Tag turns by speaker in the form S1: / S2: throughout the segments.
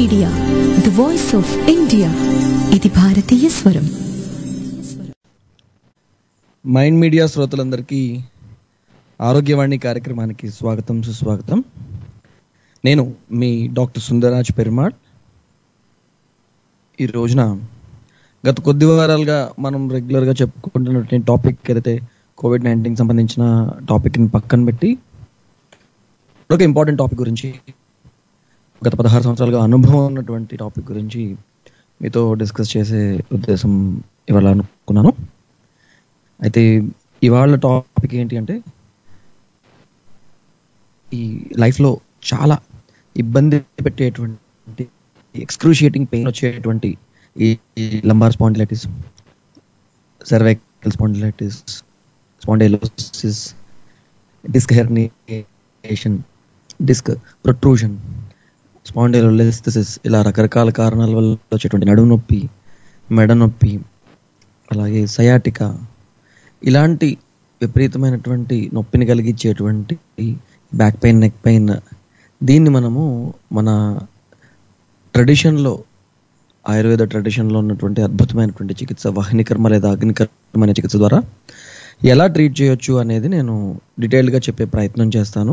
S1: Media the voice of India ఇది భారతీయ స్వరం
S2: మైండ్ మీడియా శ్రోతలందరికీ ఆరోగ్యవాణి కార్యక్రమానికి స్వాగతం సుస్వాగతం నేను మీ డాక్టర్ సుందరాజ్ పెరుమాళ్ ఈ రోజున గత కొద్ది వారాలుగా మనం రెగ్యులర్గా చెప్పుకుంటున్నటువంటి టాపిక్ ఏదైతే కోవిడ్ నైన్టీన్ సంబంధించిన టాపిక్ని పక్కన పెట్టి ఒక ఇంపార్టెంట్ టాపిక్ గురించి గత పదహారు సంవత్సరాలుగా అనుభవం ఉన్నటువంటి టాపిక్ గురించి మీతో డిస్కస్ చేసే ఉద్దేశం ఇవాళ అనుకున్నాను అయితే ఇవాళ టాపిక్ ఏంటి అంటే ఈ లైఫ్లో చాలా ఇబ్బంది పెట్టేటువంటి ఎక్స్క్రూషియేటింగ్ పెయిన్ వచ్చేటువంటి ఈ lumbar spondylitis cervical spondylitis spondylosis disc herniation disc protrusion spondylolisthesis ఇలా రకరకాల కారణాల వల్ల వచ్చేటువంటి నడుము నొప్పి మెడ నొప్పి అలాగే సయాటికా ఇలాంటి విపరీతమైనటువంటి నొప్పిని కలిగించేటువంటి బ్యాక్ పెయిన్ నెక్ పెయిన్ దీన్ని మనము మన ట్రెడిషన్లో ఆయుర్వేద ట్రెడిషన్లో ఉన్నటువంటి అద్భుతమైనటువంటి చికిత్స వాహినికర్మ లేదా అగ్నికర్మ అనే చికిత్స ద్వారా ఎలా ట్రీట్ చేయొచ్చు అనేది నేను డీటెయిల్గా చెప్పే ప్రయత్నం చేస్తాను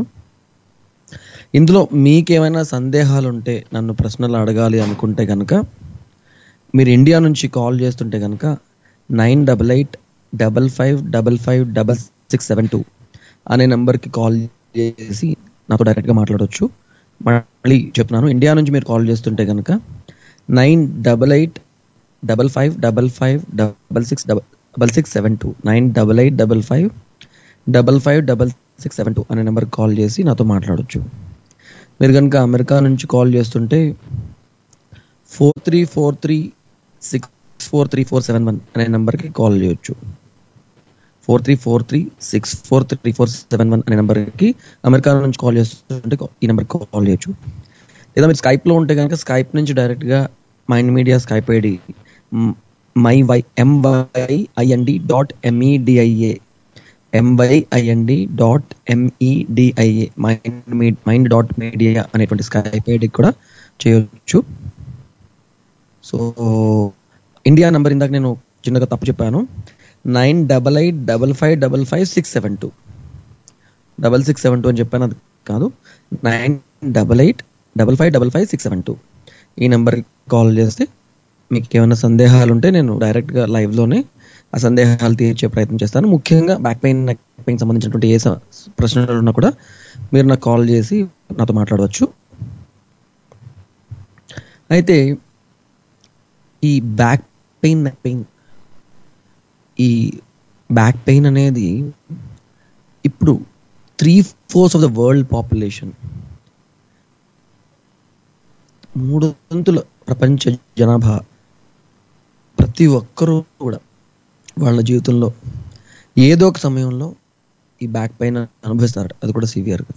S2: ఇందులో మీకేమైనా సందేహాలు ఉంటే నన్ను ప్రశ్నలు అడగాలి అనుకుంటే కనుక మీరు ఇండియా నుంచి కాల్ చేస్తుంటే కనుక nine double eight double five double five double six seven two అనే నెంబర్కి కాల్ చేసి నాతో డైరెక్ట్గా మాట్లాడవచ్చు మళ్ళీ చెప్తున్నాను ఇండియా నుంచి మీరు కాల్ చేస్తుంటే కనుక nine double eight double five double five double six double six seven two nine double eight double five double five double six seven two అనే నెంబర్కి కాల్ చేసి నాతో మాట్లాడవచ్చు మీరు కనుక అమెరికా నుంచి కాల్ చేస్తుంటే four three four three six four three four seven one అనే నెంబర్కి కాల్ చేయొచ్చు four three four three six four three four seven one అనే నెంబర్కి అమెరికా నుంచి కాల్ చేస్తుంటే ఈ నెంబర్కి కాల్ చేయొచ్చు లేదా మీరు స్కైప్లో ఉంటే కనుక స్కైప్ నుంచి డైరెక్ట్గా mind media Skype ID my Y M Y I N D dot M E D I A M Y I N D dot M E D I A mind mind dot media అనేటువంటి స్కైప్ ఐడికి కూడా చేయొచ్చు సో ఇండియా నెంబర్ ఇందాక నేను చిన్నగా తప్పు చెప్పాను nine double eight double five double five six seven two double six seven two అని చెప్పాను అది కాదు nine double eight double five double five six seven two ఈ నెంబర్కి కాల్ చేస్తే మీకు ఏమైనా సందేహాలు ఉంటే నేను డైరెక్ట్గా లైవ్లోనే ఆ సందేహాలు తీర్చే ప్రయత్నం చేస్తాను ముఖ్యంగా బ్యాక్ పెయిన్ నెక్ పెయిన్ సంబంధించినటువంటి ఏ స- ప్రశ్నలు ఉన్నా కూడా మీరు నాకు కాల్ చేసి నాతో మాట్లాడవచ్చు అయితే ఈ బ్యాక్ పెయిన్ నెక్ పెయిన్ ఈ బ్యాక్ పెయిన్ అనేది ఇప్పుడు three fourths of the world population మూడు వంతుల ప్రపంచ జనాభా ప్రతి ఒక్కరూ కూడా వాళ్ళ జీవితంలో ఏదో ఒక సమయంలో ఈ బ్యాక్ పెయిన్ అనుభవిస్తారు అది కూడా సివియర్గా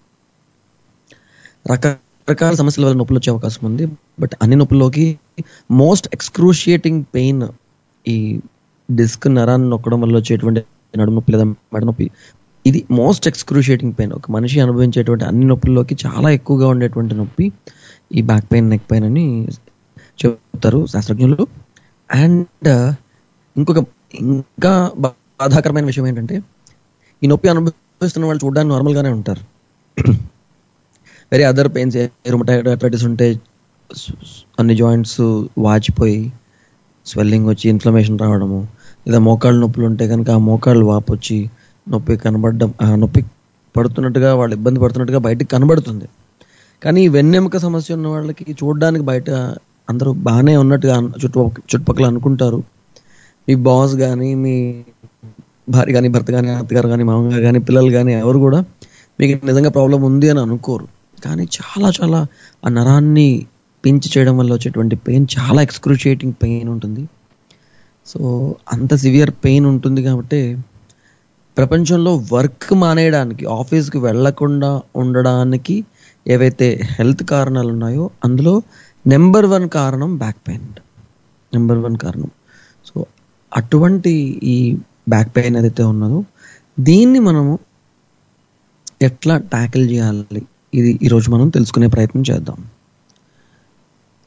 S2: రకరకాల సమస్యల వల్ల నొప్పులు వచ్చే అవకాశం ఉంది బట్ అన్ని నొప్పుల్లోకి మోస్ట్ ఎక్స్క్రూషియేటింగ్ పెయిన్ ఈ డిస్క్ నరాన్ని నొక్కడం వల్ల వచ్చేటువంటి నడుము నొప్పి లేదా మెడ నొప్పి ఇది మోస్ట్ ఎక్స్క్రూషియేటింగ్ పెయిన్ ఒక మనిషి అనుభవించేటువంటి అన్ని నొప్పుల్లోకి చాలా ఎక్కువగా ఉండేటువంటి నొప్పి ఈ బ్యాక్ పెయిన్ నెక్ పెయిన్ అని చెప్తారు శాస్త్రజ్ఞులు అండ్ ఇంకొక ఇంకా బాధాకరమైన విషయం ఏంటంటే ఈ నొప్పి అనుభవిస్తున్న వాళ్ళు చూడడానికి నార్మల్గానే ఉంటారు వేరే అదర్ పెయిన్స్ రుమటైడ్ అథరైటిస్ ఉంటే స్- స్- అన్ని జాయింట్స్ వాచిపోయి స్వెల్లింగ్ వచ్చి ఇన్ఫ్లమేషన్ రావడము లేదా మోకాళ్ళ నొప్పులు ఉంటే కనుక ఆ మోకాళ్ళు వాపు వచ్చి నొప్పి కనబడడం ఆ నొప్పి పడుతున్నట్టుగా వాళ్ళు ఇబ్బంది పడుతున్నట్టుగా బయటకు కనబడుతుంది కానీ ఈ వెన్నెముక సమస్య ఉన్న వాళ్ళకి చూడడానికి బయట అందరూ బాగానే ఉన్నట్టుగా అన్- చుట్టూ చుట్టుపక్కల అనుకుంటారు మీ బాస్ కానీ మీ భార్య కానీ భర్త కానీ అత్తగారు కానీ మామగారు కానీ పిల్లలు కానీ ఎవరు కూడా మీకు నిజంగా ప్రాబ్లం ఉంది అని అనుకోరు కానీ చాలా చాలా ఆ నరాన్ని పించి చేయడం వల్ల వచ్చేటువంటి పెయిన్ చాలా ఎక్స్క్రూషియేటింగ్ పెయిన్ ఉంటుంది సో అంత సివియర్ పెయిన్ ఉంటుంది కాబట్టి ప్రపంచంలో వర్క్ మానేయడానికి ఆఫీస్కి వెళ్లకుండా ఉండడానికి ఏవైతే హెల్త్ కారణాలు ఉన్నాయో అందులో నెంబర్ వన్ కారణం బ్యాక్ పెయిన్ నెంబర్ వన్ కారణం సో అటువంటి ఈ బ్యాక్ పెయిన్ ఏదైతే ఉన్నదో దీన్ని మనము ఎట్లా ట్యాకిల్ చేయాలి ఇది ఈరోజు మనం తెలుసుకునే ప్రయత్నం చేద్దాం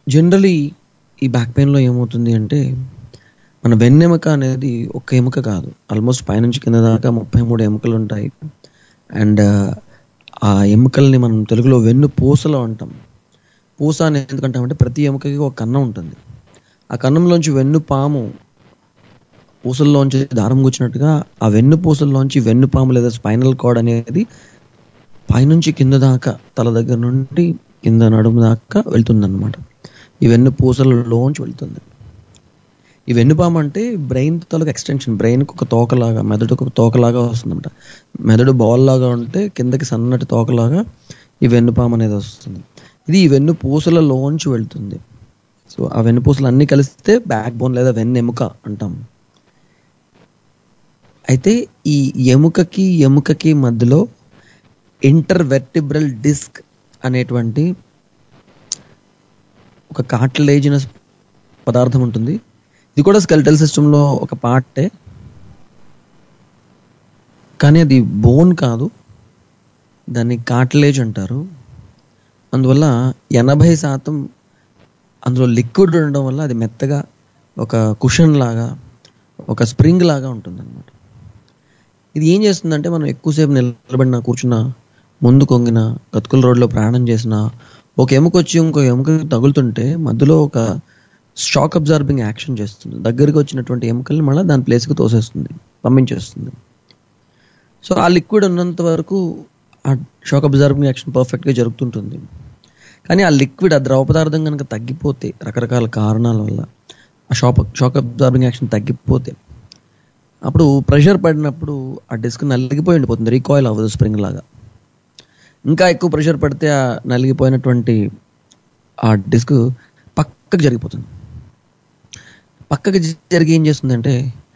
S2: జనరలీ ఈ బ్యాక్ పెయిన్లో ఏమవుతుంది అంటే మన వెన్నెముక అనేది ఒక్క ఎముక కాదు ఆల్మోస్ట్ పైనుంచి కింద దాకా ముప్పై మూడు ఎముకలు ఉంటాయి అండ్ ఆ ఎముకల్ని మనం తెలుగులో వెన్ను పూసలో అంటాం పూస అని ఎందుకంటామంటే ప్రతి ఎముకకి ఒక కన్నం ఉంటుంది ఆ కన్నంలోంచి వెన్ను పాము పూసల్లోంచి దారం కూర్చున్నట్టుగా ఆ వెన్ను పూసల్లోంచి వెన్ను పాము లేదా స్పైనల్ కార్డ్ అనేది పైనుంచి కింద దాకా తల దగ్గర నుండి కింద నడుము దాకా వెళ్తుంది ఈ వెన్ను పూసలలోంచి వెళ్తుంది ఈ వెన్నుపాము అంటే బ్రెయిన్ తాలూకు ఎక్స్టెన్షన్ బ్రెయిన్కి ఒక తోకలాగా మెదడుకు ఒక తోకలాగా వస్తుందన్నమాట మెదడు బాల్ లాగా ఉంటే కిందకి సన్నటి తోకలాగా ఈ వెన్నుపాము అనేది వస్తుంది ఇది ఈ వెన్ను పూసలలోంచి వెళ్తుంది సో ఆ వెన్ను పూసలు అన్నీ కలిస్తే బ్యాక్ బోన్ లేదా వెన్నెముక అంటాం అయితే ఈ ఎముకకి ఎముకకి మధ్యలో ఇంటర్వెర్టిబ్రల్ డిస్క్ అనేటువంటి ఒక కార్టిలేజినస్ పదార్థం ఉంటుంది ఇది కూడా స్కెల్టల్ సిస్టంలో ఒక పార్టే కానీ అది బోన్ కాదు దాన్ని కార్టిలేజ్ అంటారు అందువల్ల ఎనభై శాతం అందులో లిక్విడ్ ఉండడం వల్ల అది మెత్తగా ఒక కుషన్ లాగా ఒక స్ప్రింగ్ లాగా ఉంటుంది అనమాట ఇది ఏం చేస్తుందంటే మనం ఎక్కువసేపు నిలబడినా కూర్చున్నా ముందు కొంగిన కతుకుల రోడ్లో ప్రయాణం చేసిన ఒక ఎముక వచ్చి ఇంకో ఎముక తగులుతుంటే మధ్యలో ఒక షాక్ అబ్జార్బింగ్ యాక్షన్ చేస్తుంది దగ్గరికి వచ్చినటువంటి ఎముకల్ని మళ్ళీ దాని ప్లేస్కి తోసేస్తుంది పంపించేస్తుంది సో ఆ లిక్విడ్ ఉన్నంత వరకు ఆ షాక్ అబ్జార్బింగ్ యాక్షన్ పర్ఫెక్ట్గా జరుగుతుంటుంది కానీ ఆ లిక్విడ్ ఆ ద్రవ పదార్థం కనుక తగ్గిపోతే రకరకాల కారణాల వల్ల ఆ షాక్ షాక్ అబ్జార్బింగ్ యాక్షన్ తగ్గిపోతే అప్పుడు ప్రెషర్ పడినప్పుడు ఆ డిస్క్ నలిగిపోయి ఉండిపోతుంది రీకాయిల్ అవ్వదు స్ప్రింగ్ లాగా ఇంకా ఎక్కువ ప్రెషర్ పడితే ఆ నలిగిపోయినటువంటి ఆ డిస్క్ పక్కకు జరిగిపోతుంది పక్కకి జరిగి ఏం చేస్తుందంటే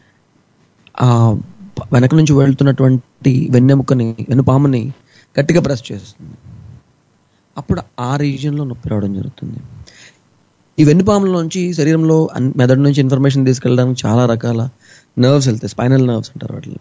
S2: ఆ వెనక నుంచి వెళ్తున్నటువంటి వెన్నెముకని వెన్నుపాముని గట్టిగా ప్రెస్ చేస్తుంది అప్పుడు ఆ రీజియన్లో నొప్పి రావడం జరుగుతుంది ఈ వెన్నుపాములోంచి శరీరంలో అన్- మెదడు నుంచి ఇన్ఫర్మేషన్ తీసుకెళ్ళడానికి చాలా రకాల నర్వ్స్ వెళ్తాయి స్పైనల్ నర్వ్స్ అంటారు వాటిని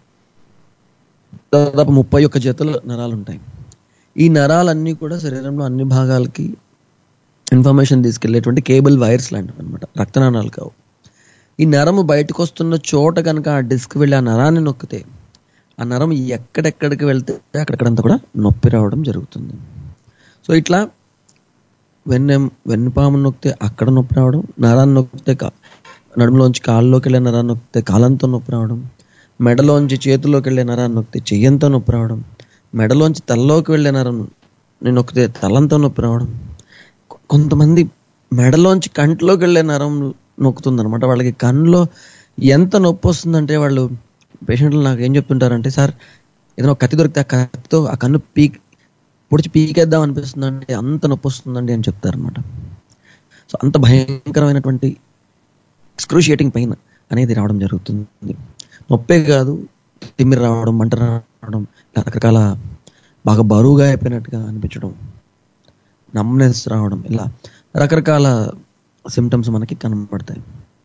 S2: దాదాపు ముప్పై ఒక్క జతల నరాలు ఉంటాయి ఈ నరాలన్నీ కూడా శరీరంలో అన్ని భాగాలకి ఇన్ఫర్మేషన్ తీసుకెళ్లేటువంటి కేబుల్ వైర్స్ లాంటివి అనమాట రక్తనాళాలు కావు ఈ నరము బయటకు వస్తున్న చోట కనుక ఆ డిస్క్ వెళ్ళి ఆ నరాన్ని నొక్కితే ఆ నరం ఎక్కడెక్కడికి వెళ్తే అక్కడక్కడంతా కూడా నొప్పి రావడం జరుగుతుంది సో ఇట్లా వెన్నె వెన్నుపాము నొక్కితే అక్కడ నొప్పి రావడం నరాన్ని నొక్కితే కా నడుములోంచి కాళ్ళలోకి వెళ్ళే నరాన్ని నొక్కితే కాలంతో నొప్పి రావడం మెడలోంచి చేతిలోకి వెళ్ళే నరాన్ని నొక్కితే చెయ్యంతో నొప్పి రావడం మెడలోంచి తలలోకి వెళ్ళే నరం నొక్కితే తలంతో నొప్పి రావడం కొ- కొంతమంది మెడలోంచి కంటిలోకి వెళ్ళే నరం నొక్కుతుంది అనమాట వాళ్ళకి కన్నులో ఎంత నొప్పి వస్తుందంటే వాళ్ళు పేషెంట్లు నాకు ఏం చెప్తుంటారంటే సార్ ఏదైనా ఒక కత్తి దొరికితే ఆ కత్తితో ఆ కన్ను పీక్ పొడిచి పీకేద్దాం అనిపిస్తుందండి అంత నొప్పి వస్తుందండి అని చెప్తారనమాట సో అంత భయంకరమైనటువంటి ఎక్స్క్రూషియేటింగ్ పెయిన్ అనేది రావడం జరుగుతుంది నొప్పే కాదు తిమ్మిరి రావడం మంట రావడం ఇలా రకరకాల బాగా బరువుగా అయిపోయినట్టుగా అనిపించడం నమ్నెస్ రావడం ఇలా రకరకాల సిమ్టమ్స్ మనకి కనబడతాయి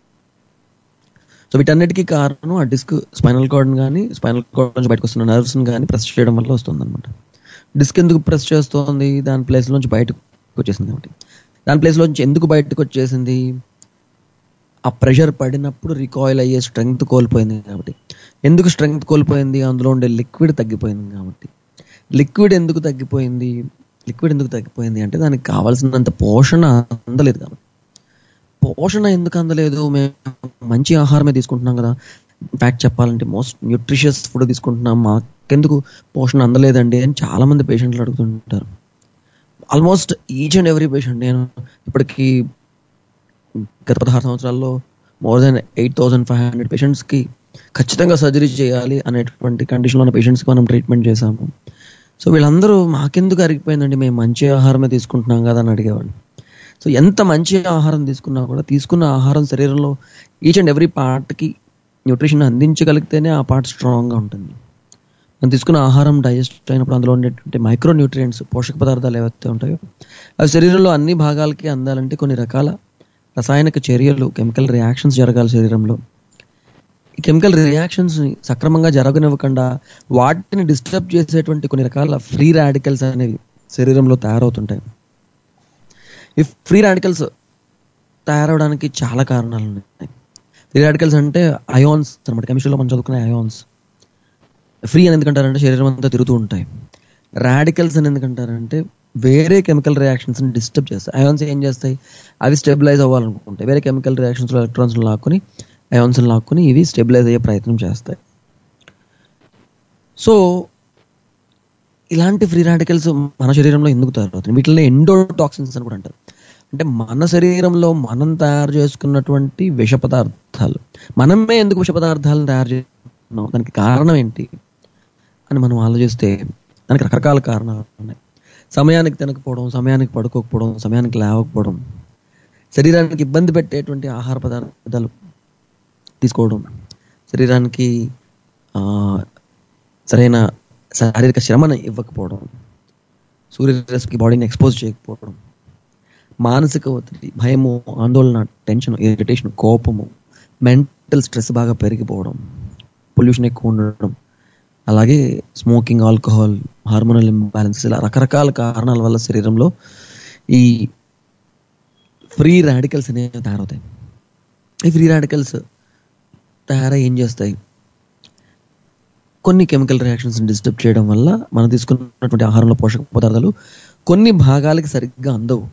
S2: సో వీటన్నిటికీ కారణం ఆ డిస్క్ స్పైనల్ కార్డ్ కానీ స్పైనల్ కార్డ్ నుంచి బయటకు వస్తున్న నర్వ్స్ కానీ ప్రెస్ చేయడం వల్ల వస్తుంది అనమాట డిస్క్ ఎందుకు ప్రెస్ చేస్తోంది దాని ప్లేస్ నుంచి బయటకు వచ్చేసింది కాబట్టి దాని ప్లేస్ నుంచి ఎందుకు బయటకు వచ్చేసింది ఆ ప్రెషర్ పడినప్పుడు రికాయిల్ అయ్యే స్ట్రెంగ్త్ కోల్పోయింది కాబట్టి ఎందుకు స్ట్రెంగ్త్ కోల్పోయింది అందులో ఉండే లిక్విడ్ తగ్గిపోయింది కాబట్టి లిక్విడ్ ఎందుకు తగ్గిపోయింది లిక్విడ్ ఎందుకు తగ్గిపోయింది అంటే దానికి కావాల్సినంత పోషణ అందలేదు కాబట్టి పోషణ ఎందుకు అందలేదు మేము మంచి ఆహారమే తీసుకుంటున్నాం కదా ఫ్యాక్ట్ చెప్పాలంటే మోస్ట్ న్యూట్రిషియస్ ఫుడ్ తీసుకుంటున్నాం మాకెందుకు పోషణ అందలేదండి అని చాలా మంది పేషెంట్లు అడుగుతుంటారు almost each and every patient నేను ఇప్పటికీ గత పదహారు సంవత్సరాల్లో more than eight thousand five hundred పేషెంట్స్కి ఖచ్చితంగా సర్జరీ చేయాలి అనేటువంటి కండిషన్లో ఉన్న పేషెంట్స్కి మనం ట్రీట్మెంట్ చేశాము సో వీళ్ళందరూ మాకెందుకు అరిగిపోయిందండి మేము మంచి ఆహారమే తీసుకుంటున్నాం కదా అని అడిగేవాళ్ళు సో ఎంత మంచి ఆహారం తీసుకున్నా కూడా తీసుకున్న ఆహారం శరీరంలో ఈచ్ అండ్ ఎవ్రీ పార్ట్కి న్యూట్రిషన్ అందించగలిగితేనే ఆ పార్ట్ స్ట్రాంగ్గా ఉంటుంది మనం తీసుకున్న ఆహారం డైజెస్ట్ అయినప్పుడు అందులో ఉండేటువంటి మైక్రో న్యూట్రియంట్స్ పోషక పదార్థాలు ఏవైతే ఉంటాయో అవి శరీరంలో అన్ని భాగాలకి అందాలంటే కొన్ని రకాల రసాయనిక చర్యలు కెమికల్ రియాక్షన్స్ జరగాలి శరీరంలో ఈ కెమికల్ రియాక్షన్స్ సక్రమంగా జరగనివ్వకుండా వాటిని డిస్టర్బ్ చేసేటువంటి కొన్ని రకాల ఫ్రీ రాడికల్స్ అనేవి శరీరంలో తయారవుతుంటాయి ఈ ఫ్రీ రాడికల్స్ తయారవడానికి చాలా కారణాలు ఉన్నాయి ఫ్రీ రాడికల్స్ అంటే అయాన్స్ అనమాట కెమిస్ట్రీలో మనం చదువుకునే అయాన్స్ ఫ్రీ అని ఎందుకంటారంటే శరీరం అంతా తిరుగుతూ ఉంటాయి రాడికల్స్ అని ఎందుకంటారంటే వేరే కెమికల్ రియాక్షన్స్ ని డిస్టర్బ్ చేస్తాయి అయాన్స్ ఏం చేస్తాయి అవి స్టెబిలైజ్ అవ్వాలనుకుంటాయి వేరే కెమికల్ రియాక్షన్స్ లో ఎలక్ట్రాన్స్ లాక్కుని అయాన్స్ లాక్కుని ఇవి స్టెబిలైజ్ అయ్యే ప్రయత్నం చేస్తాయి సో ఇలాంటి ఫ్రీ రాడికల్స్ మన శరీరంలో ఎందుకు తయారవుతాయి వీటిలో ఎండోటాక్సిన్స్ అని కూడా అంటారు అంటే మన శరీరంలో మనం తయారు చేసుకున్నటువంటి విష పదార్థాలు మనమే ఎందుకు విష పదార్థాలను తయారు చేసుకున్నాం దానికి కారణం ఏంటి అని మనం ఆలోచిస్తే దానికి రకరకాల కారణాలు ఉన్నాయి సమయానికి తినకపోవడం సమయానికి పడుకోకపోవడం సమయానికి లేవకపోవడం శరీరానికి ఇబ్బంది పెట్టేటువంటి ఆహార పదార్థాలు తీసుకోవడం శరీరానికి ఆ, సరైన శారీరక శ్రమను ఇవ్వకపోవడం సూర్యరశ్మికి బాడీని ఎక్స్పోజ్ చేయకపోవడం మానసిక ఒత్తిడి భయము ఆందోళన టెన్షన్ ఇరిటేషన్ కోపము మెంటల్ స్ట్రెస్ బాగా పెరిగిపోవడం పొల్యూషన్ ఎక్కువ ఉండడం అలాగే స్మోకింగ్ ఆల్కహాల్ హార్మోనల్ ఇంబ్యాలెన్సెస్ ఇలా రకరకాల కారణాల వల్ల శరీరంలో ఈ ఫ్రీ రాడికల్స్ అనేవి తయారవుతాయి ఈ ఫ్రీ రాడికల్స్ తయారై ఏం చేస్తాయి కొన్ని కెమికల్ రియాక్షన్స్ డిస్టర్బ్ చేయడం వల్ల మనం తీసుకున్నటువంటి ఆహారంలో పోషక పదార్థాలు కొన్ని భాగాలకి సరిగ్గా అందవు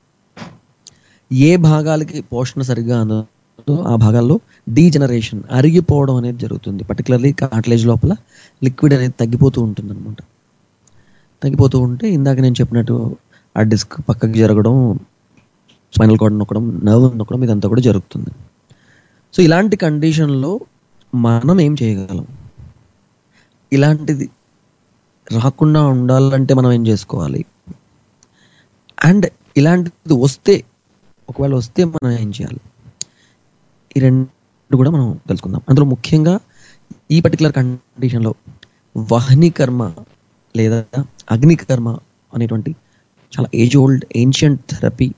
S2: ఏ భాగాలకి పోషణ సరిగ్గా అందదో ఆ భాగాల్లో డీజనరేషన్ అరిగిపోవడం అనేది జరుగుతుంది పర్టికులర్లీ కార్టిలేజ్ లోపల లిక్విడ్ అనేది తగ్గిపోతూ ఉంటుంది అనమాట తగ్గిపోతూ ఉంటే ఇందాక నేను చెప్పినట్టు ఆ డిస్క్ పక్కకి జరగడం స్పైనల్ కార్డ్ నొక్కడం నర్వ్ నొక్కడం ఇదంతా కూడా జరుగుతుంది సో ఇలాంటి కండిషన్లో మనం ఏం చేయగలం ఇలాంటిది రాకుండా ఉండాలంటే మనం ఏం చేసుకోవాలి అండ్ ఇలాంటిది వస్తే ఒకవేళ వస్తే మనం ఏం చేయాలి ఈ రెండు కూడా మనం తెలుసుకుందాం అందులో ముఖ్యంగా ఈ పర్టికులర్ కండిషన్లో వహని కర్మ లేదా అగ్ని కర్మ అనేటువంటి చాలా age old ancient therapy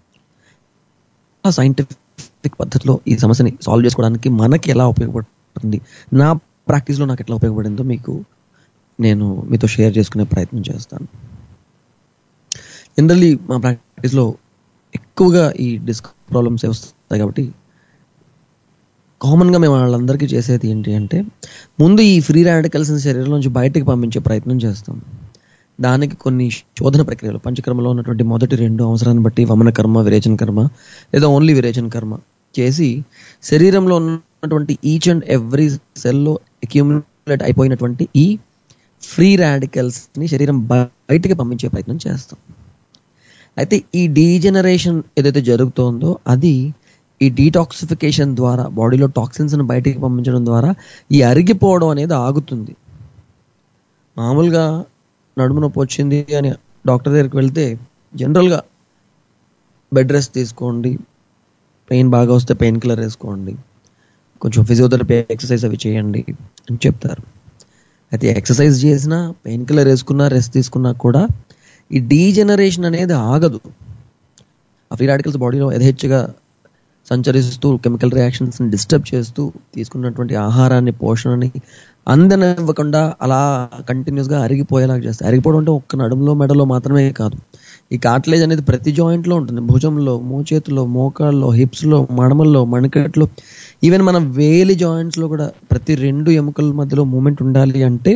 S2: scientific పద్ధతిలో ఈ సమస్యని సాల్వ్ చేసుకోవడానికి మనకి ఎలా ఉపయోగపడుతుంది నా ప్రాక్టీస్లో నాకు ఎట్లా ఉపయోగపడిందో మీకు నేను మీతో షేర్ చేసుకునే ప్రయత్నం చేస్తాను జనరల్లీ మా ప్రాక్టీస్లో ఎక్కువగా ఈ డిస్క్ ప్రాబ్లమ్స్ వస్తాయి కాబట్టి కామన్గా మేము వాళ్ళందరికీ చేసేది ఏంటి అంటే ముందు ఈ ఫ్రీ రాడికల్స్ శరీరం నుంచి బయటకు పంపించే ప్రయత్నం చేస్తాం దానికి కొన్ని శోధన ప్రక్రియలు పంచకర్మలో ఉన్నటువంటి మొదటి రెండు అవసరాన్ని బట్టి వమన కర్మ విరేచన కర్మ లేదా ఓన్లీ విరేచన కర్మ చేసి శరీరంలో ఉన్నటువంటి ఈచ్ అండ్ ఎవ్రీ సెల్లో అక్యూములేట్ అయిపోయినటువంటి ఈ ఫ్రీ రాడికల్స్ ని శరీరం బయటికి పంపించే ప్రయత్నం చేస్తాం అయితే ఈ డీజనరేషన్ ఏదైతే జరుగుతోందో అది ఈ డీటాక్సిఫికేషన్ ద్వారా బాడీలో టాక్సిన్స్ ని బయటికి పంపించడం ద్వారా ఈ అరిగిపోవడం అనేది ఆగుతుంది మామూలుగా నడుము నొప్పి వచ్చింది అని డాక్టర్ దగ్గరికి వెళ్తే జనరల్గా బెడ్ రెస్ట్ తీసుకోండి పెయిన్ బాగా వస్తే పెయిన్ కిల్లర్ వేసుకోండి కొంచెం ఫిజియోథెరపీ ఎక్సర్సైజ్ అవి చేయండి అని చెప్తారు అయితే ఎక్సర్సైజ్ చేసినా పెయిన్ కిల్లర్ వేసుకున్నా రెస్ట్ తీసుకున్నా కూడా ఈ డీజనరేషన్ అనేది ఆగదు ఆ ఫ్రీ రాడికల్స్ బాడీలో యథేచ్ఛగా సంచరిస్తూ కెమికల్ రియాక్షన్స్ డిస్టర్బ్ చేస్తూ తీసుకున్నటువంటి ఆహారాన్ని పోషణని అందనివ్వకుండా అలా కంటిన్యూస్ గా అరిగిపోయేలాగా చేస్తాయి అరిగిపోవడం అంటే ఒక్క నడుములో మెడలో మాత్రమే కాదు ఈ కార్టిలేజ్ అనేది ప్రతి జాయింట్ లో ఉంటుంది భుజంలో మోచేతిలో మోకాల్లో హిప్స్ లో మడమల్లో మణికట్లో ఈవెన్ మన వేలి జాయింట్స్ లో కూడా ప్రతి రెండు ఎముకల మధ్యలో మూమెంట్ ఉండాలి అంటే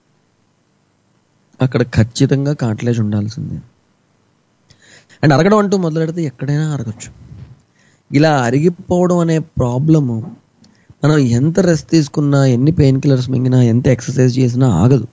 S2: అక్కడ ఖచ్చితంగా కార్టిలేజ్ ఉండాల్సిందే అండ్ అరగడం అంటూ మొదలెడితే ఎక్కడైనా అరగచ్చు ఇలా అరిగిపోవడం అనే ప్రాబ్లము మనం ఎంత రెస్ట్ తీసుకున్నా ఎన్ని పెయిన్ కిల్లర్స్ మింగినా ఎంత ఎక్సర్సైజ్ చేసినా ఆగదు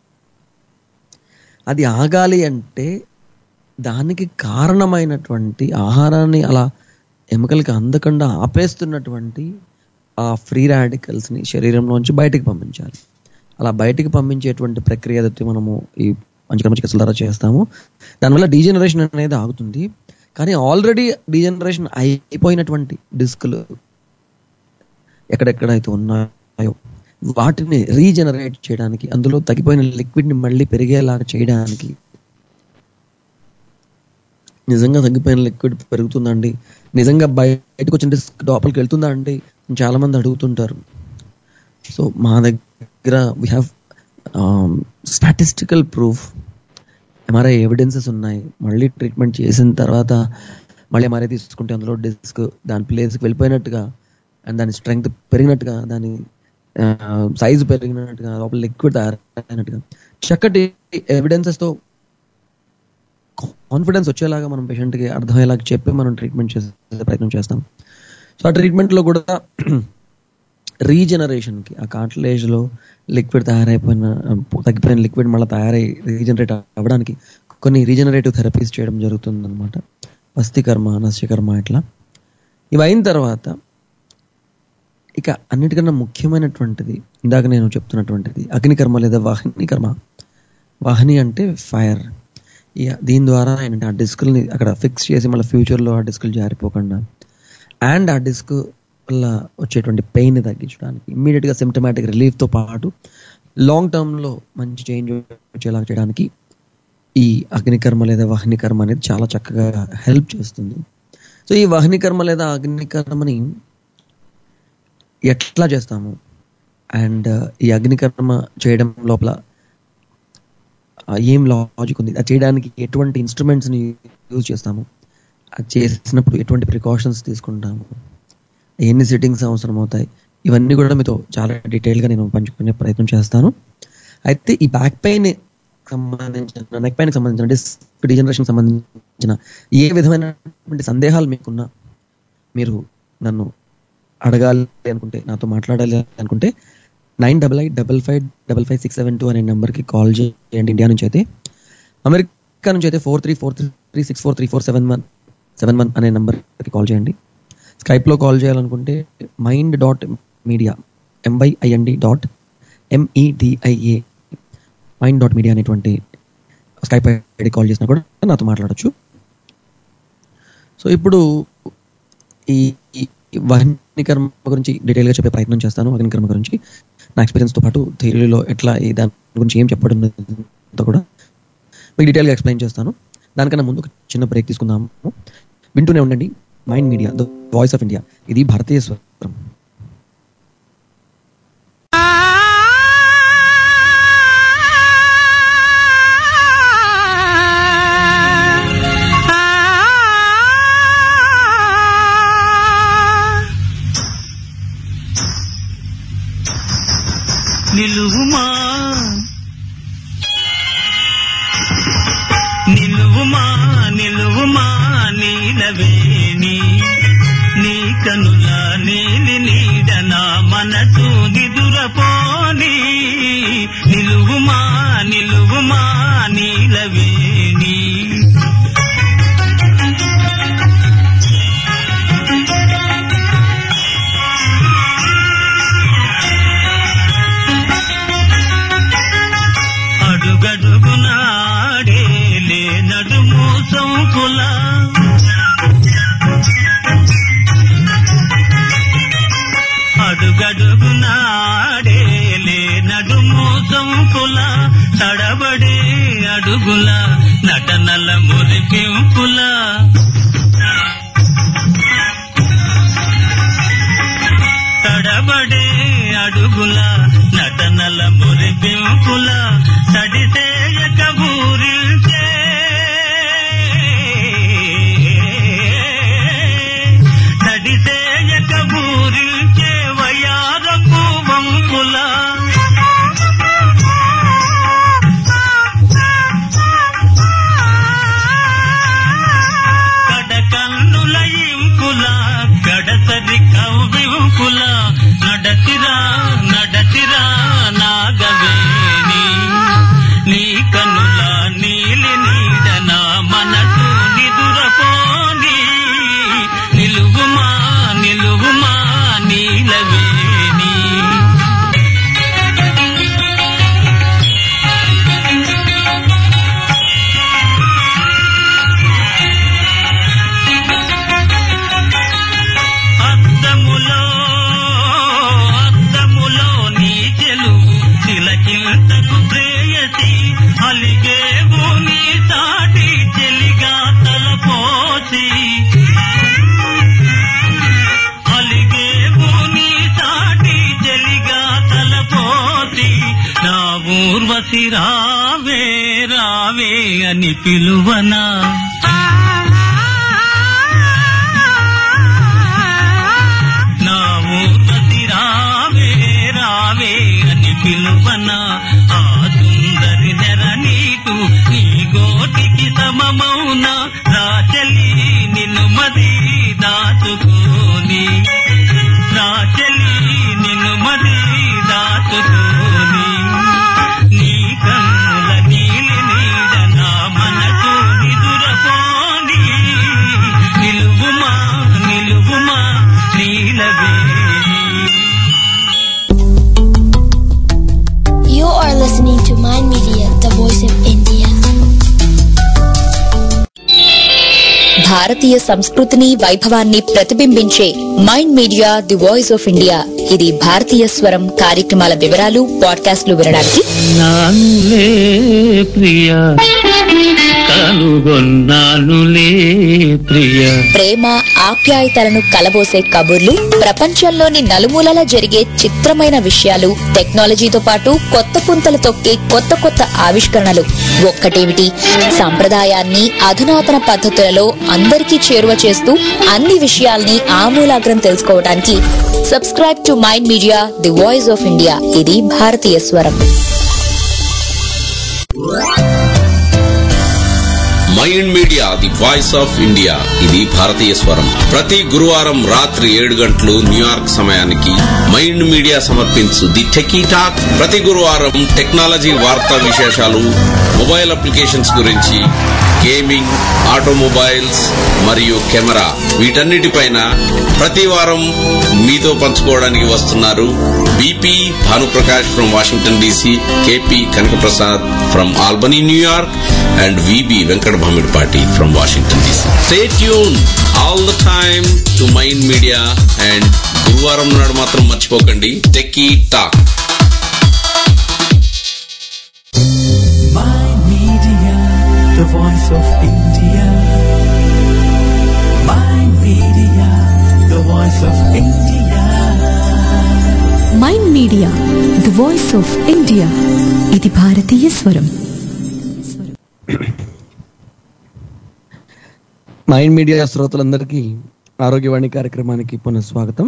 S2: అది ఆగాలి అంటే దానికి కారణమైనటువంటి ఆహారాన్ని అలా ఎముకలకి అందకుండా ఆపేస్తున్నటువంటి ఆ ఫ్రీ రాడికల్స్ని శరీరంలోంచి బయటికి పంపించాలి అలా బయటికి పంపించేటువంటి ప్రక్రియ ఏదైతే మనము ఈ పంచకర్మ చికిత్సల ద్వారా చేస్తాము దానివల్ల డీజనరేషన్ అనేది ఆగుతుంది కానీ ఆల్రెడీ డీజనరేషన్ అయిపోయినటువంటి డిస్కులు ఎక్కడెక్కడైతే ఉన్నాయో వాటిని రీజనరేట్ చేయడానికి అందులో తగ్గిపోయిన లిక్విడ్ ని మళ్ళీ పెరిగేలాగా చేయడానికి నిజంగా తగ్గిపోయిన లిక్విడ్ పెరుగుతుందండి నిజంగా బయటకు వచ్చిన డిస్క్ లోపలికి వెళ్తుందా అండి చాలా మంది అడుగుతుంటారు సో మా దగ్గర we have statistical proof MRI evidences ఉన్నాయి మళ్ళీ ట్రీట్మెంట్ చేసిన తర్వాత మళ్ళీ మరీ తీసుకుంటే అందులో డిస్క్ దాని ప్లేస్కి వెళ్ళిపోయినట్టుగా అండ్ దాని స్ట్రెంగ్త్ పెరిగినట్టుగా దాని సైజు పెరిగినట్టుగా లోపల లిక్విడ్ తయారైనట్టుగా చక్కటి ఎవిడెన్సెస్ తో కాన్ఫిడెన్స్ వచ్చేలాగా మనం పేషెంట్ కి అర్థమయ్యేలాగా చెప్పి మనం ట్రీట్మెంట్ చేసే ప్రయత్నం చేస్తాం సో ఆ ట్రీట్మెంట్ లో కూడా రీజనరేషన్ కి ఆ కార్టిలేజ్ లో లిక్విడ్ తయారైపోయిన తగ్గిపోయిన లిక్విడ్ మళ్ళీ తయారై రీజనరేట్ అవ్వడానికి కొన్ని రీజనరేటివ్ థెరపీస్ చేయడం జరుగుతుంది అనమాట వస్తికర్మ నస్యకర్మ ఇట్లా ఇవి అయిన తర్వాత ఇక అన్నిటికన్నా ముఖ్యమైనటువంటిది ఇందాక నేను చెప్తున్నటువంటిది అగ్నికర్మ లేదా వాహిని కర్మ వాహిని అంటే ఫైర్ దీని ద్వారా ఏంటంటే ఆ డిస్కుల్ని అక్కడ ఫిక్స్ చేసి మళ్ళీ ఫ్యూచర్లో ఆ డిస్కులు జారిపోకుండా అండ్ ఆ డిస్క్ వల్ల వచ్చేటువంటి పెయిన్ తగ్గించడానికి ఇమ్మీడియట్గా సిమ్టమాటిక్ రిలీఫ్తో పాటు లాంగ్ టర్మ్లో మంచి చేంజ్ వచ్చేలా చేయడానికి ఈ అగ్నికర్మ లేదా వాహినికర్మ అనేది చాలా చక్కగా హెల్ప్ చేస్తుంది సో ఈ వాహినికర్మ లేదా అగ్నికర్మని ఎట్లా చేస్తాము అండ్ ఈ అగ్నికర్మ చేయడం లోపల ఏం లాజిక్ ఉంది అది చేయడానికి ఎటువంటి ఇన్స్ట్రుమెంట్స్ని యూజ్ చేస్తాము అది చేసినప్పుడు ఎటువంటి ప్రికాషన్స్ తీసుకుంటాము ఎన్ని సిట్టింగ్స్ అవసరం అవుతాయి ఇవన్నీ కూడా మీతో చాలా డీటెయిల్గా నేను పంచుకునే ప్రయత్నం చేస్తాను అయితే ఈ బ్యాక్ పెయిన్ సంబంధించిన నెక్ పెయిన్ సంబంధించిన డిస్క్ డిజనరేషన్ సంబంధించిన ఏ విధమైనటువంటి సందేహాలు మీకున్నా మీరు నన్ను అడగాలి అనుకుంటే నాతో మాట్లాడాలి అనుకుంటే nine double eight double five double five six seven two అనే నెంబర్కి కాల్ చేయండి ఇండియా నుంచి అయితే అమెరికా నుంచి అయితే four three four three six four three four seven one seven one అనే నెంబర్కి కాల్ చేయండి స్కైప్లో కాల్ చేయాలనుకుంటే mind dot media M Y I N D dot M E D I A mind dot media అనేటువంటి స్కైప్ ఐడి కాల్ చేసినా కూడా నాతో మాట్లాడచ్చు సో ఇప్పుడు ఈ వాహినికర్మ గురించి డీటెయిల్గా చెప్పే ప్రయత్నం చేస్తాను అగ్నికర్మ గురించి నా ఎక్స్పీరియన్స్తో పాటు థియరీలో ఎట్లా ఈ దాని గురించి ఏం చెప్పడం కూడా మీకు డీటెయిల్గా ఎక్స్ప్లెయిన్ చేస్తాను దానికన్నా ముందు ఒక చిన్న బ్రేక్ తీసుకుందాము వింటూనే ఉండండి mind media the voice of India ఇది భారతీయ స్వరం
S3: నిలువుమా నిలువుమా నిలువుమా నీలవేణి నీ కనుల నీలి నీడ నా మనసు నిదురపోని నిలువుమా నిలువుమా నీలవేణి అడుగడుగునాడే లే నడుము సౌకుల అడుగడుగునాడే లే నడుము సౌకుల తడబడే అడుగుల నటనల మురిపింపుల తడబడే అడుగుల నటనల మురిపింపుల తడిసేయక ఊరిల్చే తడిసేయక ఊరిల్చే వయారపు వంపుల కడకన్నుల ఇంపుల గడసరి కవ్వింపుల నడసిరా నడసిరా నాగవేణి నీ కన్నుల నీలి నీడ నా మనసు నిదురపోని నిలువుమా నిలువుమా నీలవేణి అద్దములో అద్దములో నీ చెలువు తిలకింతకు ప్రేయసి అలిగేవు నీ తాటి చెలిగా తలపోసి అలిగేవు నీ తాటి చెలిగా తలపోసి నా ఊర్వశి రావే రావే అని పిలువనా
S4: భారతీయ సంస్కృతిని వైభవాన్ని ప్రతిబింబించే mind media the voice of India ఇది భారతీయ స్వరం కార్యక్రమాల వివరాలు పాడ్కాస్ట్లు వినడానికి
S3: నానులే ప్రియ కనుగొన్నానులే ప్రియ
S4: ప్రేమ ఆప్యాయతలను కలబోసే కబుర్లు ప్రపంచంలోని నలుమూలలా జరిగే చిత్రమైన విషయాలు టెక్నాలజీతో పాటు కొత్త పుంతలు తొక్కే కొత్త కొత్త ఆవిష్కరణలు ఒక్కటేమిటి సంప్రదాయాన్ని అధునాతన పద్ధతులలో అందరికీ చేరువ చేస్తూ అన్ని విషయాల్ని ఆమూలాగ్రం తెలుసుకోవడానికి subscribe to mind media the voice of India ఇది భారతీయ స్వరం
S5: mind media the voice of India ఇది భారతీయ స్వరం ప్రతి గురువారం రాత్రి ఏడు గంటలు న్యూయార్క్ సమయానికి మైండ్ మీడియా సమర్పించు ది టెకీ టాక్ ప్రతి గురువారం టెక్నాలజీ వార్తా విశేషాలు మొబైల్ అప్లికేషన్స్ గురించి గేమింగ్ ఆటోమొబైల్స్ మరియు కెమెరా వీటన్నిటిపైన ప్రతి వారం మీతో పంచుకోవడానికి వస్తున్నారు BP Bhanuprakash from Washington DC KP Kanakaprasad from Albany New York and VB Venkat Bhamidpati from Washington DC. Stay tuned all the time to Mind Media and గురువారం నాడు మాత్రం మర్చిపోకండి techie talk
S6: My Media, the voice of India. My Media, the voice of India.
S1: Mind media the voice of India ఇది భారతీయ స్వరం
S2: mind media శ్రోతలందరికీ ఆరోగ్యవాణి కార్యక్రమానికి పునఃస్వాగతం